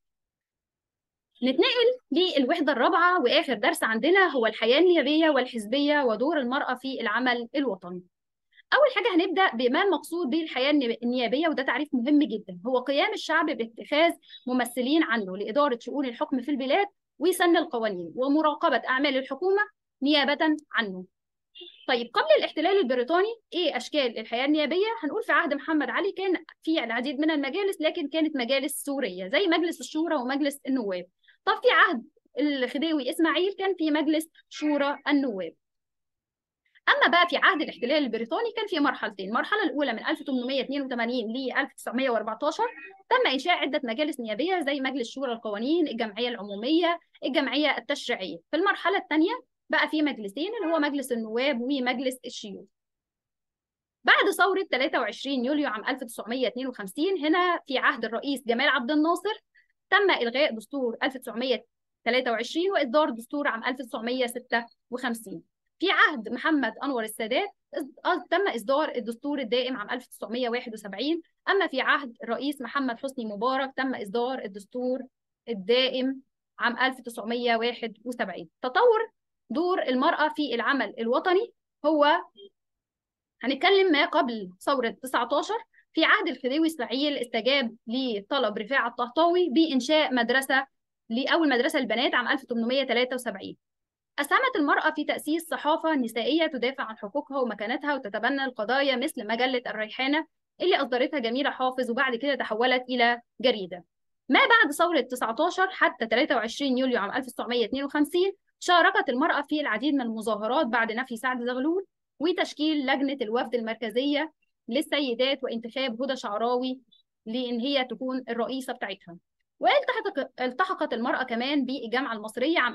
نتنقل للوحدة الرابعة وآخر درس عندنا هو الحياة النيابية والحزبية ودور المرأة في العمل الوطني أول حاجة هنبدأ بما المقصود بالحياة النيابية وده تعريف مهم جدا هو قيام الشعب باتخاذ ممثلين عنه لإدارة شؤون الحكم في البلاد وسن القوانين ومراقبة أعمال الحكومة نيابة عنه طيب قبل الاحتلال البريطاني ايه اشكال الحياه النيابيه هنقول في عهد محمد علي كان في العديد من المجالس لكن كانت مجالس سوريه زي مجلس الشورى ومجلس النواب طب في عهد الخديوي اسماعيل كان في مجلس شورى النواب اما بقى في عهد الاحتلال البريطاني كان في مرحلتين المرحله الاولى من 1882 ل 1914 تم انشاء عده مجالس نيابيه زي مجلس شورى القوانين الجمعيه العموميه الجمعيه التشريعيه في المرحله الثانيه بقى في مجلسين اللي هو مجلس النواب ومجلس الشيوخ بعد ثورة 23 يوليو عام 1952 هنا في عهد الرئيس جمال عبد الناصر تم إلغاء دستور 1923 وإصدار دستور عام 1956 في عهد محمد أنور السادات تم إصدار الدستور الدائم عام 1971 أما في عهد الرئيس محمد حسني مبارك تم إصدار الدستور الدائم عام 1971 تطور دور المرأة في العمل الوطني هو هنتكلم ما قبل ثورة 19 في عهد الخديوي إسماعيل استجاب لطلب رفاعة الطهطاوي بإنشاء مدرسة لأول مدرسة للبنات عام 1873 أسهمت المرأة في تأسيس صحافة نسائية تدافع عن حقوقها ومكانتها وتتبنى القضايا مثل مجلة الريحانة اللي أصدرتها جميلة حافظ وبعد كده تحولت إلى جريدة ما بعد ثورة 19 حتى 23 يوليو عام 1952 شاركت المرأة في العديد من المظاهرات بعد نفي سعد زغلول وتشكيل لجنة الوفد المركزية للسيدات وانتخاب هدى شعراوي لأن هي تكون الرئيسة بتاعتها والتحقت المرأة كمان بالجامعة المصرية عام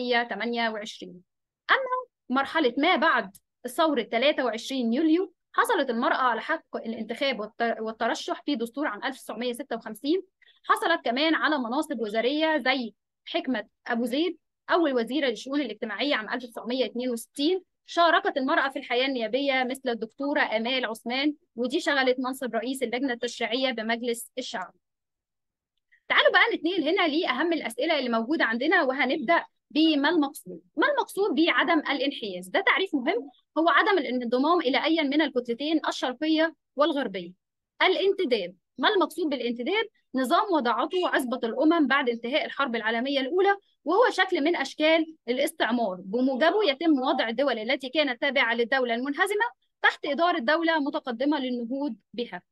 1928 أما مرحلة ما بعد ثورة 23 يوليو حصلت المرأة على حق الانتخاب والترشح في دستور عام 1956 حصلت كمان على مناصب وزارية زي حكمة أبو زيد أول وزيرة للشؤون الاجتماعية عام 1962 شاركت المرأة في الحياة النيابية مثل الدكتورة آمال عثمان ودي شغلت منصب رئيس اللجنة التشريعية بمجلس الشعب تعالوا بقى نتنقل هنا لأهم الأسئلة اللي موجودة عندنا وهنبدأ بما المقصود ما المقصود بعدم الانحياز ده تعريف مهم هو عدم الانضمام إلى أي من الكتلتين الشرقية والغربية الانتداب ما المقصود بالانتداب نظام وضعته عصبة الأمم بعد انتهاء الحرب العالمية الأولى وهو شكل من أشكال الاستعمار بموجبه يتم وضع الدول التي كانت تابعة للدولة المنهزمة تحت إدارة دولة متقدمة للنهوض بها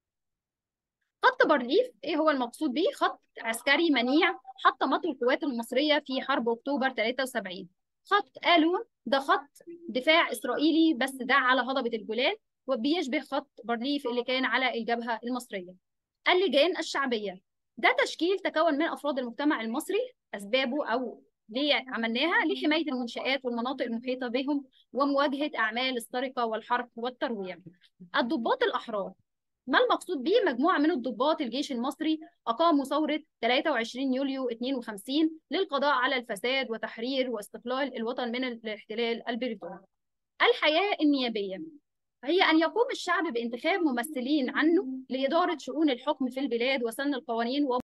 خط بارليف ايه هو المقصود به خط عسكري منيع حطمته القوات المصريه في حرب اكتوبر 73 خط الون ده خط دفاع اسرائيلي بس ده على هضبه الجولان وبيشبه خط بارليف اللي كان على الجبهه المصريه اللجان الشعبيه ده تشكيل تكون من افراد المجتمع المصري اسبابه او ليه عملناها لحمايه المنشآت والمناطق المحيطه بهم ومواجهه اعمال السرقه والحرق والترويع. الضباط الاحرار ما المقصود به مجموعه من الضباط الجيش المصري اقاموا ثوره 23 يوليو 52 للقضاء على الفساد وتحرير واستقلال الوطن من الاحتلال البريطاني. الحياه النيابيه هي أن يقوم الشعب بانتخاب ممثلين عنه لإدارة شؤون الحكم في البلاد وسن القوانين و...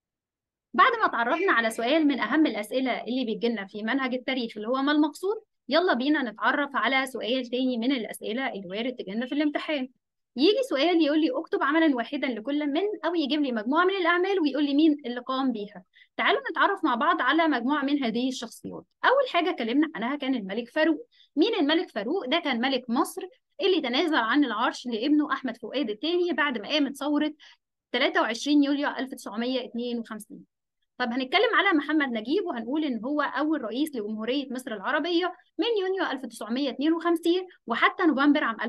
بعد ما تعرفنا على سؤال من أهم الأسئلة اللي بيجيلنا في منهج التاريخ اللي هو ما المقصود يلا بينا نتعرف على سؤال تاني من الأسئلة اللي وارد تجينا في الامتحان يجي سؤال يقول لي اكتب عملا واحدا لكل من او يجيب لي مجموعه من الاعمال ويقول لي مين اللي قام بيها تعالوا نتعرف مع بعض على مجموعه من هذه الشخصيات اول حاجه اتكلمنا عنها كان الملك فاروق مين الملك فاروق ده كان ملك مصر اللي تنازل عن العرش لابنه احمد فؤاد الثاني بعد ما قامت ثوره 23 يوليو 1952 طب هنتكلم على محمد نجيب وهنقول ان هو اول رئيس لجمهوريه مصر العربيه من يونيو 1952 وحتى نوفمبر عام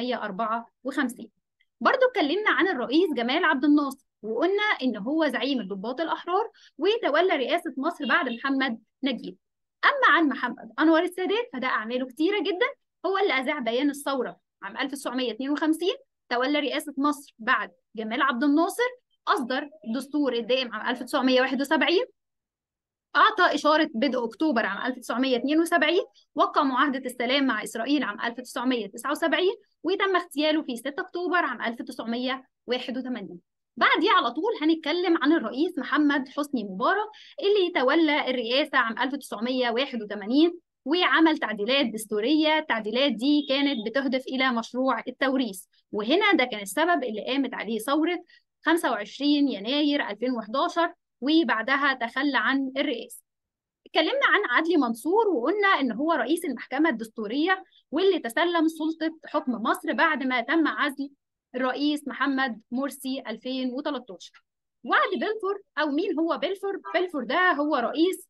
1954 برضو اتكلمنا عن الرئيس جمال عبد الناصر وقلنا ان هو زعيم الضباط الاحرار وتولى رئاسه مصر بعد محمد نجيب اما عن محمد انور السادات فده اعماله كتيره جدا هو اللي اذاع بيان الثوره عام 1952 تولى رئاسه مصر بعد جمال عبد الناصر أصدر دستور الدائم عام 1971 أعطى إشارة بدء أكتوبر عام 1972 وقع معاهدة السلام مع إسرائيل عام 1979 وتم اغتياله في 6 أكتوبر عام 1981 بعديه على طول هنتكلم عن الرئيس محمد حسني مبارك اللي تولى الرئاسة عام 1981 وعمل تعديلات دستورية التعديلات دي كانت بتهدف إلى مشروع التوريث وهنا ده كان السبب اللي قامت عليه ثورة 25 يناير 2011 وبعدها تخلى عن الرئاسة اتكلمنا عن عدلي منصور وقلنا ان هو رئيس المحكمة الدستورية واللي تسلم سلطة حكم مصر بعد ما تم عزل الرئيس محمد مرسي 2013 وعد بلفور او مين هو بلفور بلفور ده هو رئيس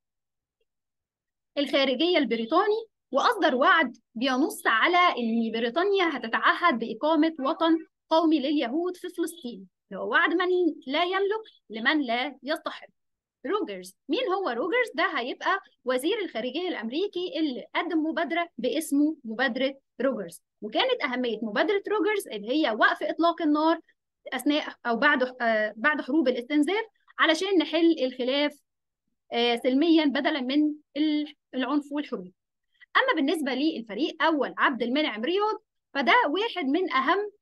الخارجية البريطاني وأصدر وعد بينص على أن بريطانيا هتتعهد بإقامة وطن قومي لليهود في فلسطين اللي هو وعد من لا يملك لمن لا يستحق روجرز مين هو روجرز ده هيبقى وزير الخارجيه الامريكي اللي قدم مبادره باسمه مبادره روجرز وكانت اهميه مبادره روجرز اللي هي وقف اطلاق النار اثناء او بعد آه بعد حروب الاستنزاف علشان نحل الخلاف آه سلميا بدلا من العنف والحروب اما بالنسبه للفريق اول عبد المنعم رياض فده واحد من اهم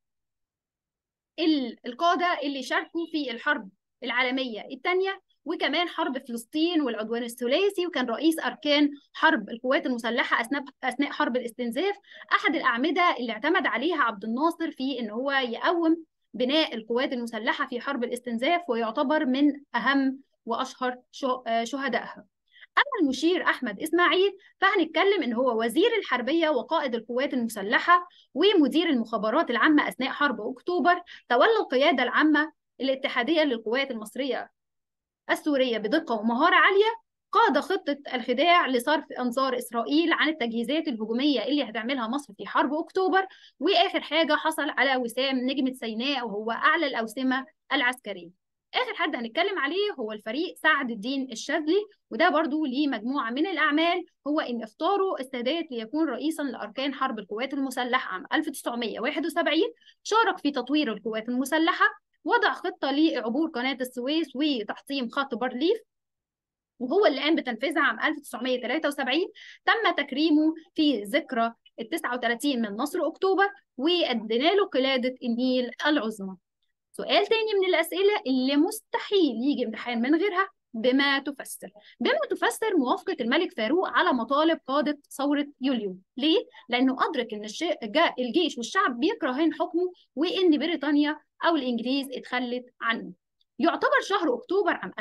القادة اللي شاركوا في الحرب العالمية الثانية وكمان حرب فلسطين والعدوان الثلاثي وكان رئيس أركان حرب القوات المسلحة أثناء أثناء حرب الاستنزاف أحد الأعمدة اللي اعتمد عليها عبد الناصر في إن هو يقوم بناء القوات المسلحة في حرب الاستنزاف ويعتبر من أهم وأشهر شهدائها أما المشير أحمد إسماعيل فهنتكلم إن هو وزير الحربية وقائد القوات المسلحة ومدير المخابرات العامة أثناء حرب أكتوبر تولى القيادة العامة الاتحادية للقوات المصرية السورية بدقة ومهارة عالية قاد خطة الخداع لصرف أنظار إسرائيل عن التجهيزات الهجومية اللي هتعملها مصر في حرب أكتوبر وآخر حاجة حصل على وسام نجمة سيناء وهو أعلى الأوسمة العسكرية اخر حد هنتكلم عليه هو الفريق سعد الدين الشاذلي وده برضو ليه مجموعه من الاعمال هو ان اختاروا السادات ليكون رئيسا لاركان حرب القوات المسلحه عام 1971 شارك في تطوير القوات المسلحه وضع خطه لعبور قناه السويس وتحطيم خط بارليف وهو اللي قام بتنفيذها عام 1973 تم تكريمه في ذكرى ال 39 من نصر اكتوبر وادينا له قلاده النيل العظمى سؤال تاني من الأسئلة اللي مستحيل يجي امتحان من غيرها بما تفسر بما تفسر موافقة الملك فاروق على مطالب قادة ثورة يوليو ليه؟ لأنه أدرك أن الجيش والشعب بيكرهين حكمه وأن بريطانيا أو الإنجليز اتخلت عنه يعتبر شهر أكتوبر عام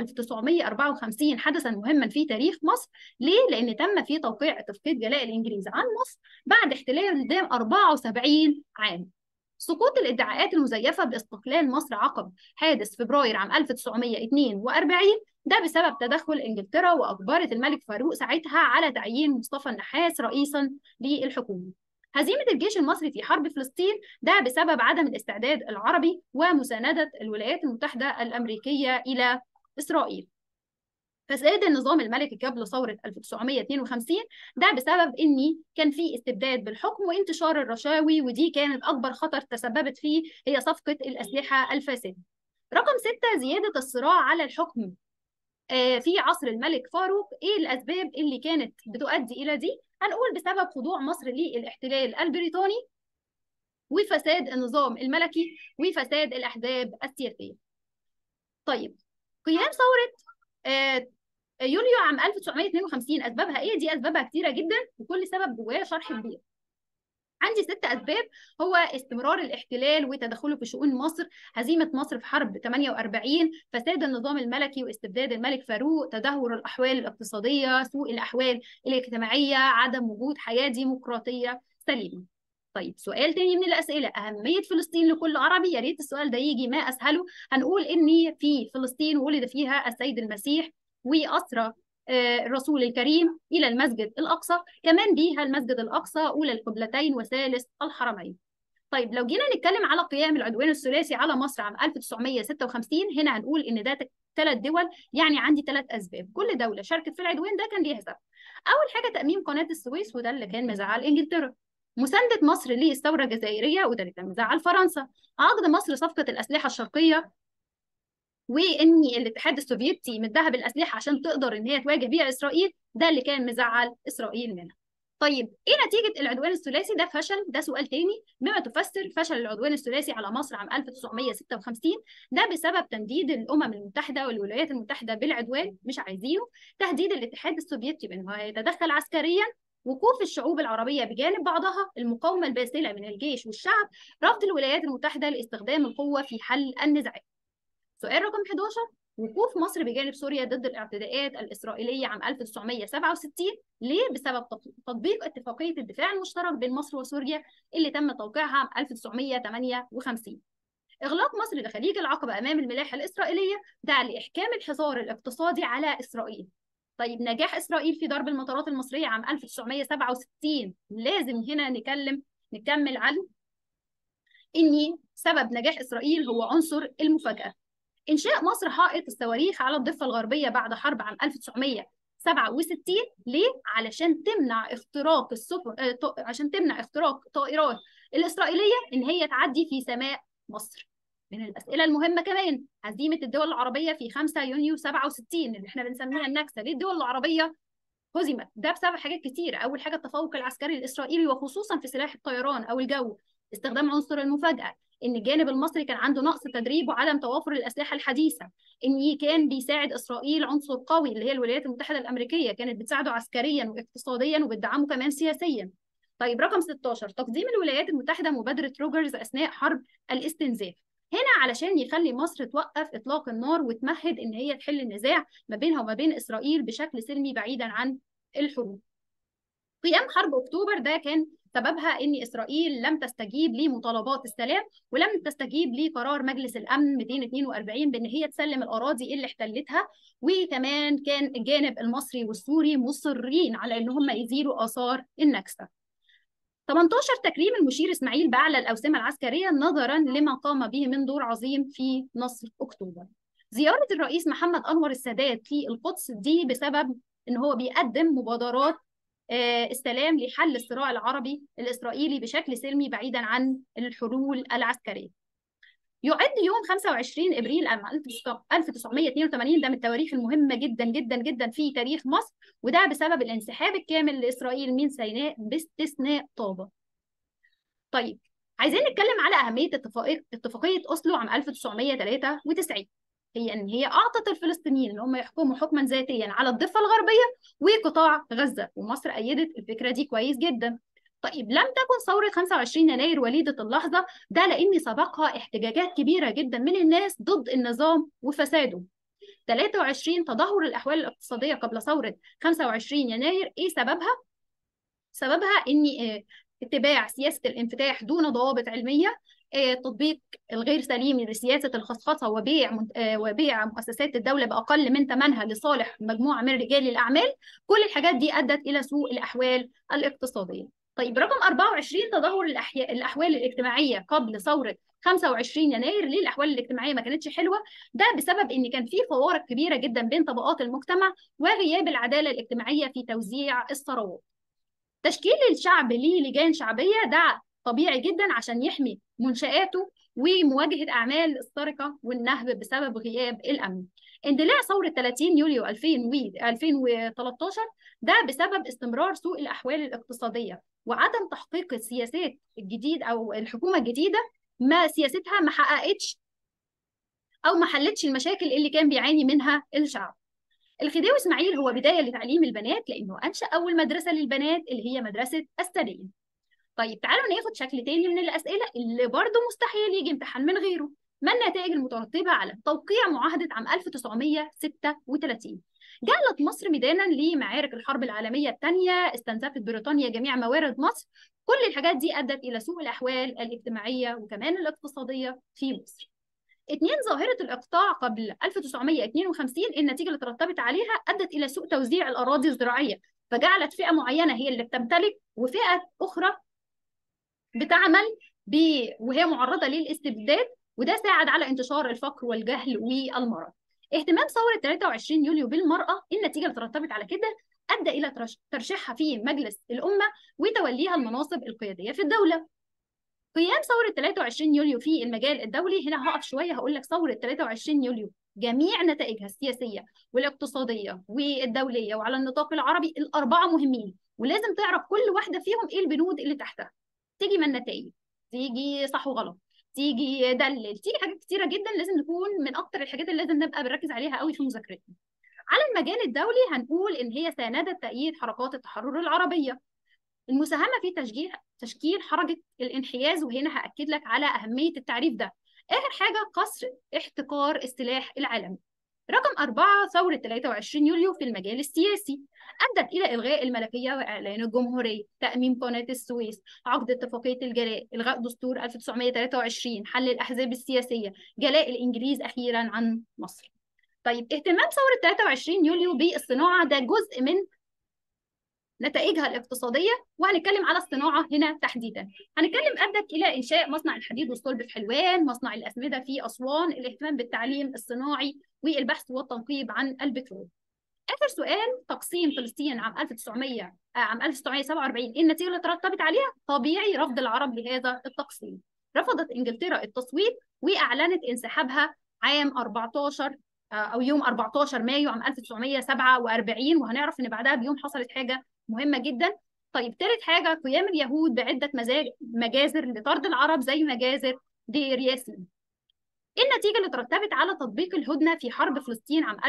1954 حدثا مهما في تاريخ مصر ليه؟ لأن تم فيه توقيع اتفاقية جلاء الإنجليز عن مصر بعد احتلال دام 74 عام سقوط الادعاءات المزيفة باستقلال مصر عقب حادث فبراير عام 1942 ده بسبب تدخل انجلترا واجبرت الملك فاروق ساعتها على تعيين مصطفى النحاس رئيسا للحكومه. هزيمة الجيش المصري في حرب فلسطين ده بسبب عدم الاستعداد العربي ومساندة الولايات المتحدة الأمريكية إلى إسرائيل. فساد النظام الملكي قبل ثورة 1952 ده بسبب إن كان في استبداد بالحكم وانتشار الرشاوي ودي كانت أكبر خطر تسببت فيه هي صفقة الأسلحة الفاسدة. رقم ستة زيادة الصراع على الحكم في عصر الملك فاروق ايه الاسباب اللي كانت بتؤدي الى دي هنقول بسبب خضوع مصر للاحتلال البريطاني وفساد النظام الملكي وفساد الاحزاب السياسيه طيب قيام ثوره يوليو عام 1952 اسبابها ايه دي اسبابها كتيره جدا وكل سبب جواه شرح كبير عندي ست اسباب هو استمرار الاحتلال وتدخله في شؤون مصر هزيمه مصر في حرب 48 فساد النظام الملكي واستبداد الملك فاروق تدهور الاحوال الاقتصاديه سوء الاحوال الاجتماعيه عدم وجود حياه ديمقراطيه سليمه طيب سؤال تاني من الاسئله اهميه فلسطين لكل عربي يا ريت السؤال ده يجي ما اسهله هنقول ان في فلسطين ولد فيها السيد المسيح واسرى الرسول الكريم إلى المسجد الأقصى كمان بيها المسجد الأقصى أولى القبلتين وثالث الحرمين طيب لو جينا نتكلم على قيام العدوان الثلاثي على مصر عام 1956 هنا هنقول ان ده ثلاث دول يعني عندي ثلاث اسباب كل دوله شاركت في العدوان ده كان ليها سبب اول حاجه تاميم قناه السويس وده اللي كان مزعل انجلترا مسانده مصر للثوره الجزائريه وده اللي كان مزعل فرنسا عقد مصر صفقه الاسلحه الشرقيه وان الاتحاد السوفيتي مدها بالاسلحه عشان تقدر ان هي تواجه بيها اسرائيل ده اللي كان مزعل اسرائيل منها طيب ايه نتيجه العدوان الثلاثي ده فشل ده سؤال تاني بما تفسر فشل العدوان الثلاثي على مصر عام 1956 ده بسبب تنديد الامم المتحده والولايات المتحده بالعدوان مش عايزينه تهديد الاتحاد السوفيتي بانه هيتدخل عسكريا وقوف الشعوب العربية بجانب بعضها المقاومة الباسلة من الجيش والشعب رفض الولايات المتحدة لاستخدام القوة في حل النزاعات سؤال رقم 11 وقوف مصر بجانب سوريا ضد الاعتداءات الإسرائيلية عام 1967 ليه؟ بسبب تطبيق اتفاقية الدفاع المشترك بين مصر وسوريا اللي تم توقيعها عام 1958 إغلاق مصر لخليج العقبة أمام الملاحة الإسرائيلية دعا لإحكام الحصار الاقتصادي على إسرائيل طيب نجاح إسرائيل في ضرب المطارات المصرية عام 1967 لازم هنا نكلم نكمل عن إن سبب نجاح إسرائيل هو عنصر المفاجأة إنشاء مصر حائط الصواريخ على الضفة الغربية بعد حرب عام 1967 ليه؟ علشان تمنع اختراق السفن عشان تمنع اختراق طائرات الإسرائيلية إن هي تعدي في سماء مصر. من الأسئلة المهمة كمان هزيمة الدول العربية في 5 يونيو 67 اللي احنا بنسميها النكسة، ليه الدول العربية هزمت؟ ده بسبب حاجات كتيرة، أول حاجة التفوق العسكري الإسرائيلي وخصوصا في سلاح الطيران أو الجو، استخدام عنصر المفاجأة، ان الجانب المصري كان عنده نقص تدريب وعدم توافر الاسلحه الحديثه ان كان بيساعد اسرائيل عنصر قوي اللي هي الولايات المتحده الامريكيه كانت بتساعده عسكريا واقتصاديا وبتدعمه كمان سياسيا طيب رقم 16 تقديم الولايات المتحده مبادره روجرز اثناء حرب الاستنزاف هنا علشان يخلي مصر توقف اطلاق النار وتمهد ان هي تحل النزاع ما بينها وما بين اسرائيل بشكل سلمي بعيدا عن الحروب قيام حرب اكتوبر ده كان سببها ان اسرائيل لم تستجيب لمطالبات السلام ولم تستجيب لقرار مجلس الامن 242 بان هي تسلم الاراضي اللي احتلتها وكمان كان الجانب المصري والسوري مصرين على ان هم يزيلوا اثار النكسه 18 تكريم المشير اسماعيل باعلى الاوسمه العسكريه نظرا لما قام به من دور عظيم في نصر اكتوبر زياره الرئيس محمد انور السادات في القدس دي بسبب ان هو بيقدم مبادرات السلام لحل الصراع العربي الإسرائيلي بشكل سلمي بعيدا عن الحلول العسكرية يعد يوم 25 ابريل 1982 ده من التواريخ المهمه جدا جدا جدا في تاريخ مصر وده بسبب الانسحاب الكامل لاسرائيل من سيناء باستثناء طابه. طيب عايزين نتكلم على اهميه اتفاقيه اتفاقيه اوسلو عام 1993 هي ان هي اعطت الفلسطينيين ان هم يحكموا حكما ذاتيا على الضفه الغربيه وقطاع غزه ومصر ايدت الفكره دي كويس جدا طيب لم تكن ثورة 25 يناير وليدة اللحظة ده لأن سبقها احتجاجات كبيرة جدا من الناس ضد النظام وفساده 23 تدهور الأحوال الاقتصادية قبل ثورة 25 يناير إيه سببها؟ سببها إن اتباع سياسة الانفتاح دون ضوابط علمية تطبيق الغير سليم لسياسة الخصخصة وبيع وبيع مؤسسات الدولة بأقل من ثمنها لصالح مجموعة من رجال الأعمال كل الحاجات دي أدت إلى سوء الأحوال الاقتصادية طيب رقم 24 تدهور الأحياء الأحوال الاجتماعية قبل ثورة 25 يناير ليه الأحوال الاجتماعية ما كانتش حلوة ده بسبب إن كان في فوارق كبيرة جدا بين طبقات المجتمع وغياب العدالة الاجتماعية في توزيع الثروات تشكيل الشعب ليه لجان شعبية ده طبيعي جدا عشان يحمي منشآته ومواجهة أعمال السرقة والنهب بسبب غياب الأمن. اندلاع ثورة 30 يوليو 2013 ده بسبب استمرار سوء الأحوال الاقتصادية وعدم تحقيق السياسات الجديد أو الحكومة الجديدة ما سياستها ما حققتش أو ما حلتش المشاكل اللي كان بيعاني منها الشعب. الخديوي اسماعيل هو بدايه لتعليم البنات لانه انشا اول مدرسه للبنات اللي هي مدرسه السنيه طيب تعالوا ناخد شكل تاني من الاسئله اللي برضه مستحيل يجي امتحان من غيره ما النتائج المترتبه على توقيع معاهده عام 1936 جعلت مصر ميدانا لمعارك الحرب العالميه الثانيه استنزفت بريطانيا جميع موارد مصر كل الحاجات دي ادت الى سوء الاحوال الاجتماعيه وكمان الاقتصاديه في مصر اثنين ظاهرة الإقطاع قبل 1952 النتيجة اللي ترتبت عليها أدت إلى سوء توزيع الأراضي الزراعية فجعلت فئة معينة هي اللي بتمتلك وفئة أخرى بتعمل ب... وهي معرضة للاستبداد وده ساعد على انتشار الفقر والجهل والمرض اهتمام ثورة 23 يوليو بالمرأة النتيجة اللي ترتبت على كده أدى إلى ترشيحها في مجلس الأمة وتوليها المناصب القيادية في الدولة قيام ثورة 23 يوليو في المجال الدولي هنا هقف شوية هقول لك ثورة 23 يوليو جميع نتائجها السياسية والاقتصادية والدولية وعلى النطاق العربي الأربعة مهمين ولازم تعرف كل واحدة فيهم إيه البنود اللي تحتها تيجي من النتائج تيجي صح وغلط تيجي دلل تيجي حاجات كتيرة جدا لازم نكون من أكتر الحاجات اللي لازم نبقى بنركز عليها قوي في مذاكرتنا على المجال الدولي هنقول إن هي ساندت تأييد حركات التحرر العربية المساهمة في تشجيع تشكيل حركة الانحياز وهنا هأكد لك على أهمية التعريف ده آخر حاجة قصر احتكار السلاح العالمي رقم أربعة ثورة 23 يوليو في المجال السياسي أدت إلى إلغاء الملكية وإعلان الجمهورية تأميم قناة السويس عقد اتفاقية الجلاء إلغاء دستور 1923 حل الأحزاب السياسية جلاء الإنجليز أخيرا عن مصر طيب اهتمام ثورة 23 يوليو بالصناعة ده جزء من نتائجها الاقتصاديه وهنتكلم على الصناعه هنا تحديدا هنتكلم ادت الى انشاء مصنع الحديد والصلب في حلوان مصنع الاسمده في اسوان الاهتمام بالتعليم الصناعي والبحث والتنقيب عن البترول اخر سؤال تقسيم فلسطين عام 1900 آه عام 1947 ايه النتيجه اللي ترتبت عليها طبيعي رفض العرب لهذا التقسيم رفضت انجلترا التصويت واعلنت انسحابها عام 14 او يوم 14 مايو عام 1947 وهنعرف ان بعدها بيوم حصلت حاجه مهمه جدا طيب ثالث حاجه قيام اليهود بعده مجازر لطرد العرب زي مجازر دير ياسين النتيجة اللي ترتبت على تطبيق الهدنة في حرب فلسطين عام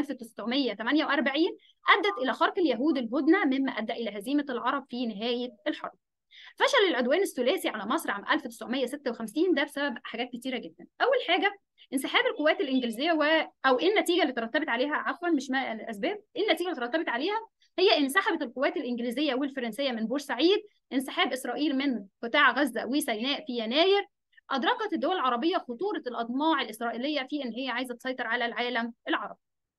1948 أدت إلى خرق اليهود الهدنة مما أدى إلى هزيمة العرب في نهاية الحرب. فشل العدوان الثلاثي على مصر عام 1956 ده بسبب حاجات كتيرة جدا. أول حاجة انسحاب القوات الإنجليزية و... أو إيه النتيجة اللي ترتبت عليها عفوا مش ما الأسباب، إيه النتيجة اللي ترتبت عليها هي انسحبت القوات الإنجليزية والفرنسية من بورسعيد، انسحاب إسرائيل من قطاع غزة وسيناء في يناير، أدركت الدول العربية خطورة الأطماع الإسرائيلية في إن هي عايزة تسيطر على العالم العربي.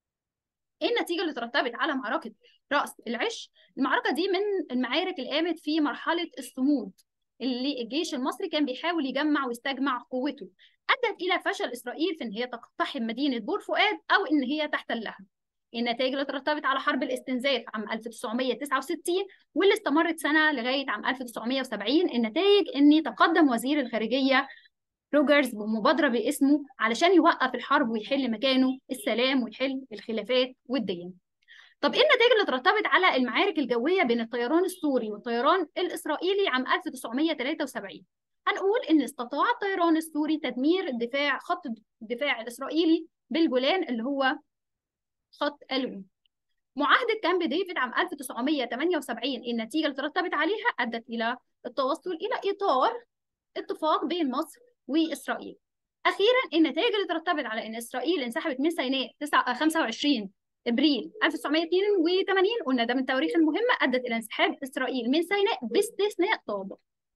إيه النتيجة اللي ترتبت على معركة رأس العش؟ المعركة دي من المعارك اللي قامت في مرحلة الصمود اللي الجيش المصري كان بيحاول يجمع ويستجمع قوته. أدت إلى فشل إسرائيل في إن هي تقتحم مدينة بور فؤاد أو إن هي تحتلها. النتائج اللي ترتبت على حرب الاستنزاف عام 1969 واللي استمرت سنة لغاية عام 1970 النتائج إن تقدم وزير الخارجية روجرز بمبادرة باسمه علشان يوقف الحرب ويحل مكانه السلام ويحل الخلافات والدين. طب ايه النتائج اللي ترتبت على المعارك الجوية بين الطيران السوري والطيران الإسرائيلي عام 1973؟ هنقول إن استطاع الطيران السوري تدمير الدفاع خط الدفاع الإسرائيلي بالجولان اللي هو خط ألوي. معاهدة كامب ديفيد عام 1978 النتيجة اللي ترتبت عليها أدت إلى التوصل إلى إطار اتفاق بين مصر وإسرائيل. أخيرا النتائج اللي ترتبت على إن إسرائيل انسحبت من سيناء 25 ابريل 1982 قلنا ده من التواريخ المهمه ادت الى انسحاب اسرائيل من سيناء باستثناء طابا.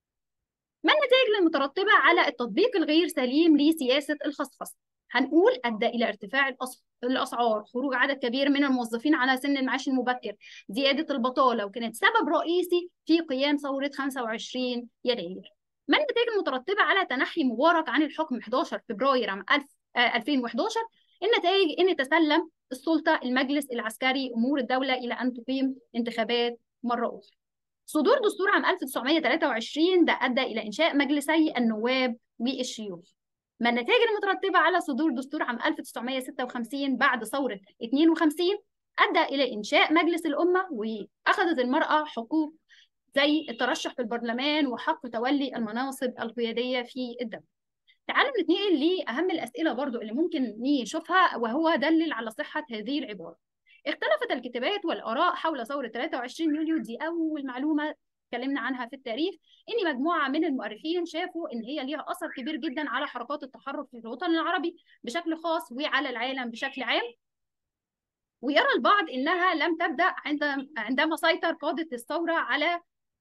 ما النتائج المترتبه على التطبيق الغير سليم لسياسه الخصخصه؟ هنقول ادى الى ارتفاع الاسعار، خروج عدد كبير من الموظفين على سن المعاش المبكر، زياده البطاله وكانت سبب رئيسي في قيام ثوره 25 يناير. ما النتائج المترتبه على تنحي مبارك عن الحكم 11 فبراير عام 2011 النتائج ان تسلم السلطه المجلس العسكري امور الدوله الى ان تقيم انتخابات مره اخرى. صدور دستور عام 1923 ده ادى الى انشاء مجلسي النواب والشيوخ. ما النتائج المترتبه على صدور دستور عام 1956 بعد ثوره 52 ادى الى انشاء مجلس الامه واخذت المراه حقوق زي الترشح في البرلمان وحق تولي المناصب القياديه في الدوله. تعالوا نتنقل لأهم الأسئلة برضو اللي ممكن نشوفها وهو دلل على صحة هذه العبارة اختلفت الكتابات والآراء حول ثورة 23 يوليو دي أول معلومة اتكلمنا عنها في التاريخ ان مجموعه من المؤرخين شافوا ان هي ليها اثر كبير جدا على حركات التحرر في الوطن العربي بشكل خاص وعلى العالم بشكل عام ويرى البعض انها لم تبدا عند عندما سيطر قاده الثوره على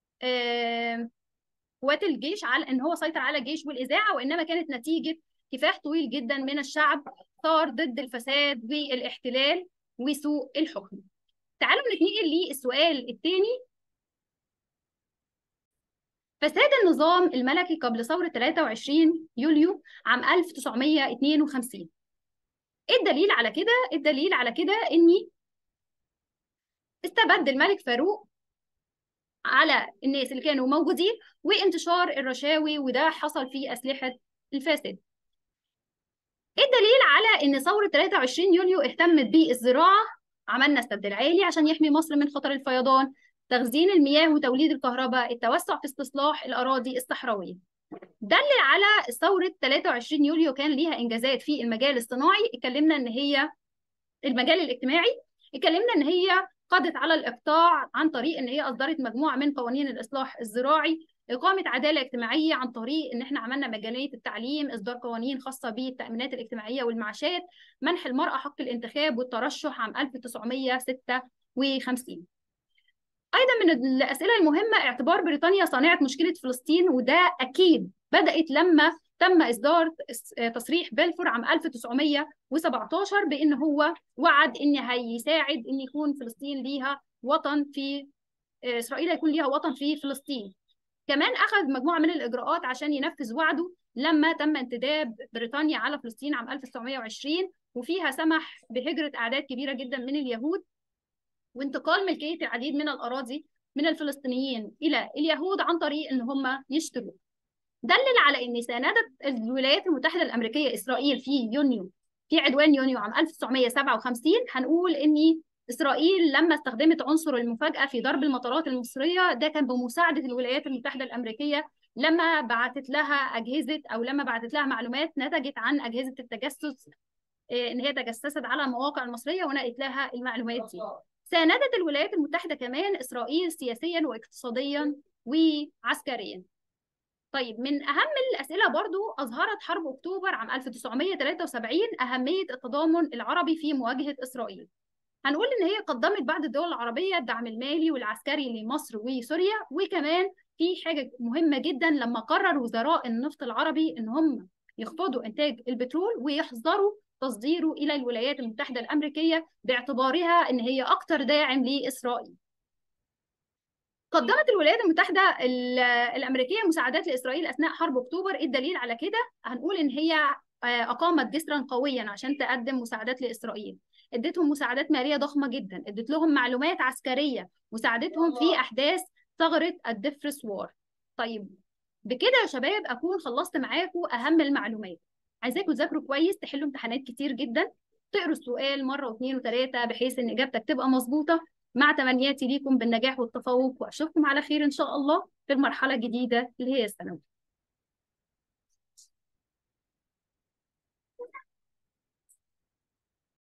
قوات الجيش على ان هو سيطر على الجيش والاذاعه وانما كانت نتيجه كفاح طويل جدا من الشعب ثار ضد الفساد والاحتلال وسوء الحكم. تعالوا نتنقل للسؤال الثاني فساد النظام الملكي قبل ثورة 23 يوليو عام 1952 ايه الدليل على كده؟ الدليل على كده اني استبد الملك فاروق على الناس اللي كانوا موجودين وانتشار الرشاوي وده حصل في أسلحة الفاسد ايه الدليل على ان ثورة 23 يوليو اهتمت بالزراعة عملنا السد العالي عشان يحمي مصر من خطر الفيضان تخزين المياه وتوليد الكهرباء التوسع في استصلاح الأراضي الصحراوية دلل على ثورة 23 يوليو كان ليها إنجازات في المجال الصناعي اتكلمنا إن هي المجال الاجتماعي اتكلمنا إن هي قضت على الإقطاع عن طريق إن هي أصدرت مجموعة من قوانين الإصلاح الزراعي إقامة عدالة اجتماعية عن طريق إن إحنا عملنا مجانية التعليم إصدار قوانين خاصة بالتأمينات الاجتماعية والمعاشات منح المرأة حق الانتخاب والترشح عام 1956 ايضا من الاسئله المهمه اعتبار بريطانيا صانعه مشكله فلسطين وده اكيد بدات لما تم اصدار تصريح بلفور عام 1917 بان هو وعد ان هيساعد ان يكون فلسطين ليها وطن في اسرائيل هيكون ليها وطن في فلسطين كمان اخذ مجموعه من الاجراءات عشان ينفذ وعده لما تم انتداب بريطانيا على فلسطين عام 1920 وفيها سمح بهجره اعداد كبيره جدا من اليهود وانتقال ملكيه العديد من الاراضي من الفلسطينيين الى اليهود عن طريق ان هم يشتروا دلل على ان ساندت الولايات المتحده الامريكيه اسرائيل في يونيو في عدوان يونيو عام 1957 هنقول ان اسرائيل لما استخدمت عنصر المفاجاه في ضرب المطارات المصريه ده كان بمساعده الولايات المتحده الامريكيه لما بعتت لها اجهزه او لما بعتت لها معلومات نتجت عن اجهزه التجسس ان هي تجسست على المواقع المصريه ونقلت لها المعلومات دي ساندت الولايات المتحدة كمان إسرائيل سياسيا واقتصاديا وعسكريا طيب من أهم الأسئلة برضو أظهرت حرب أكتوبر عام 1973 أهمية التضامن العربي في مواجهة إسرائيل هنقول إن هي قدمت بعض الدول العربية الدعم المالي والعسكري لمصر وسوريا وكمان في حاجة مهمة جدا لما قرر وزراء النفط العربي إن هم يخفضوا إنتاج البترول ويحظروا تصديره إلى الولايات المتحدة الأمريكية باعتبارها إن هي أكثر داعم لإسرائيل. قدمت الولايات المتحدة الأمريكية مساعدات لإسرائيل أثناء حرب أكتوبر، إيه الدليل على كده؟ هنقول إن هي أقامت جسرا قويا عشان تقدم مساعدات لإسرائيل. ادتهم مساعدات مالية ضخمة جدا، ادت لهم معلومات عسكرية، وساعدتهم في أحداث ثغرة الدفرس وار. طيب بكده يا شباب أكون خلصت معاكم أهم المعلومات. عايزاكم تذاكروا كويس تحلوا امتحانات كتير جدا تقروا السؤال مره واثنين وثلاثه بحيث ان اجابتك تبقى مظبوطه مع تمنياتي ليكم بالنجاح والتفوق واشوفكم على خير ان شاء الله في المرحله الجديده اللي هي الثانوي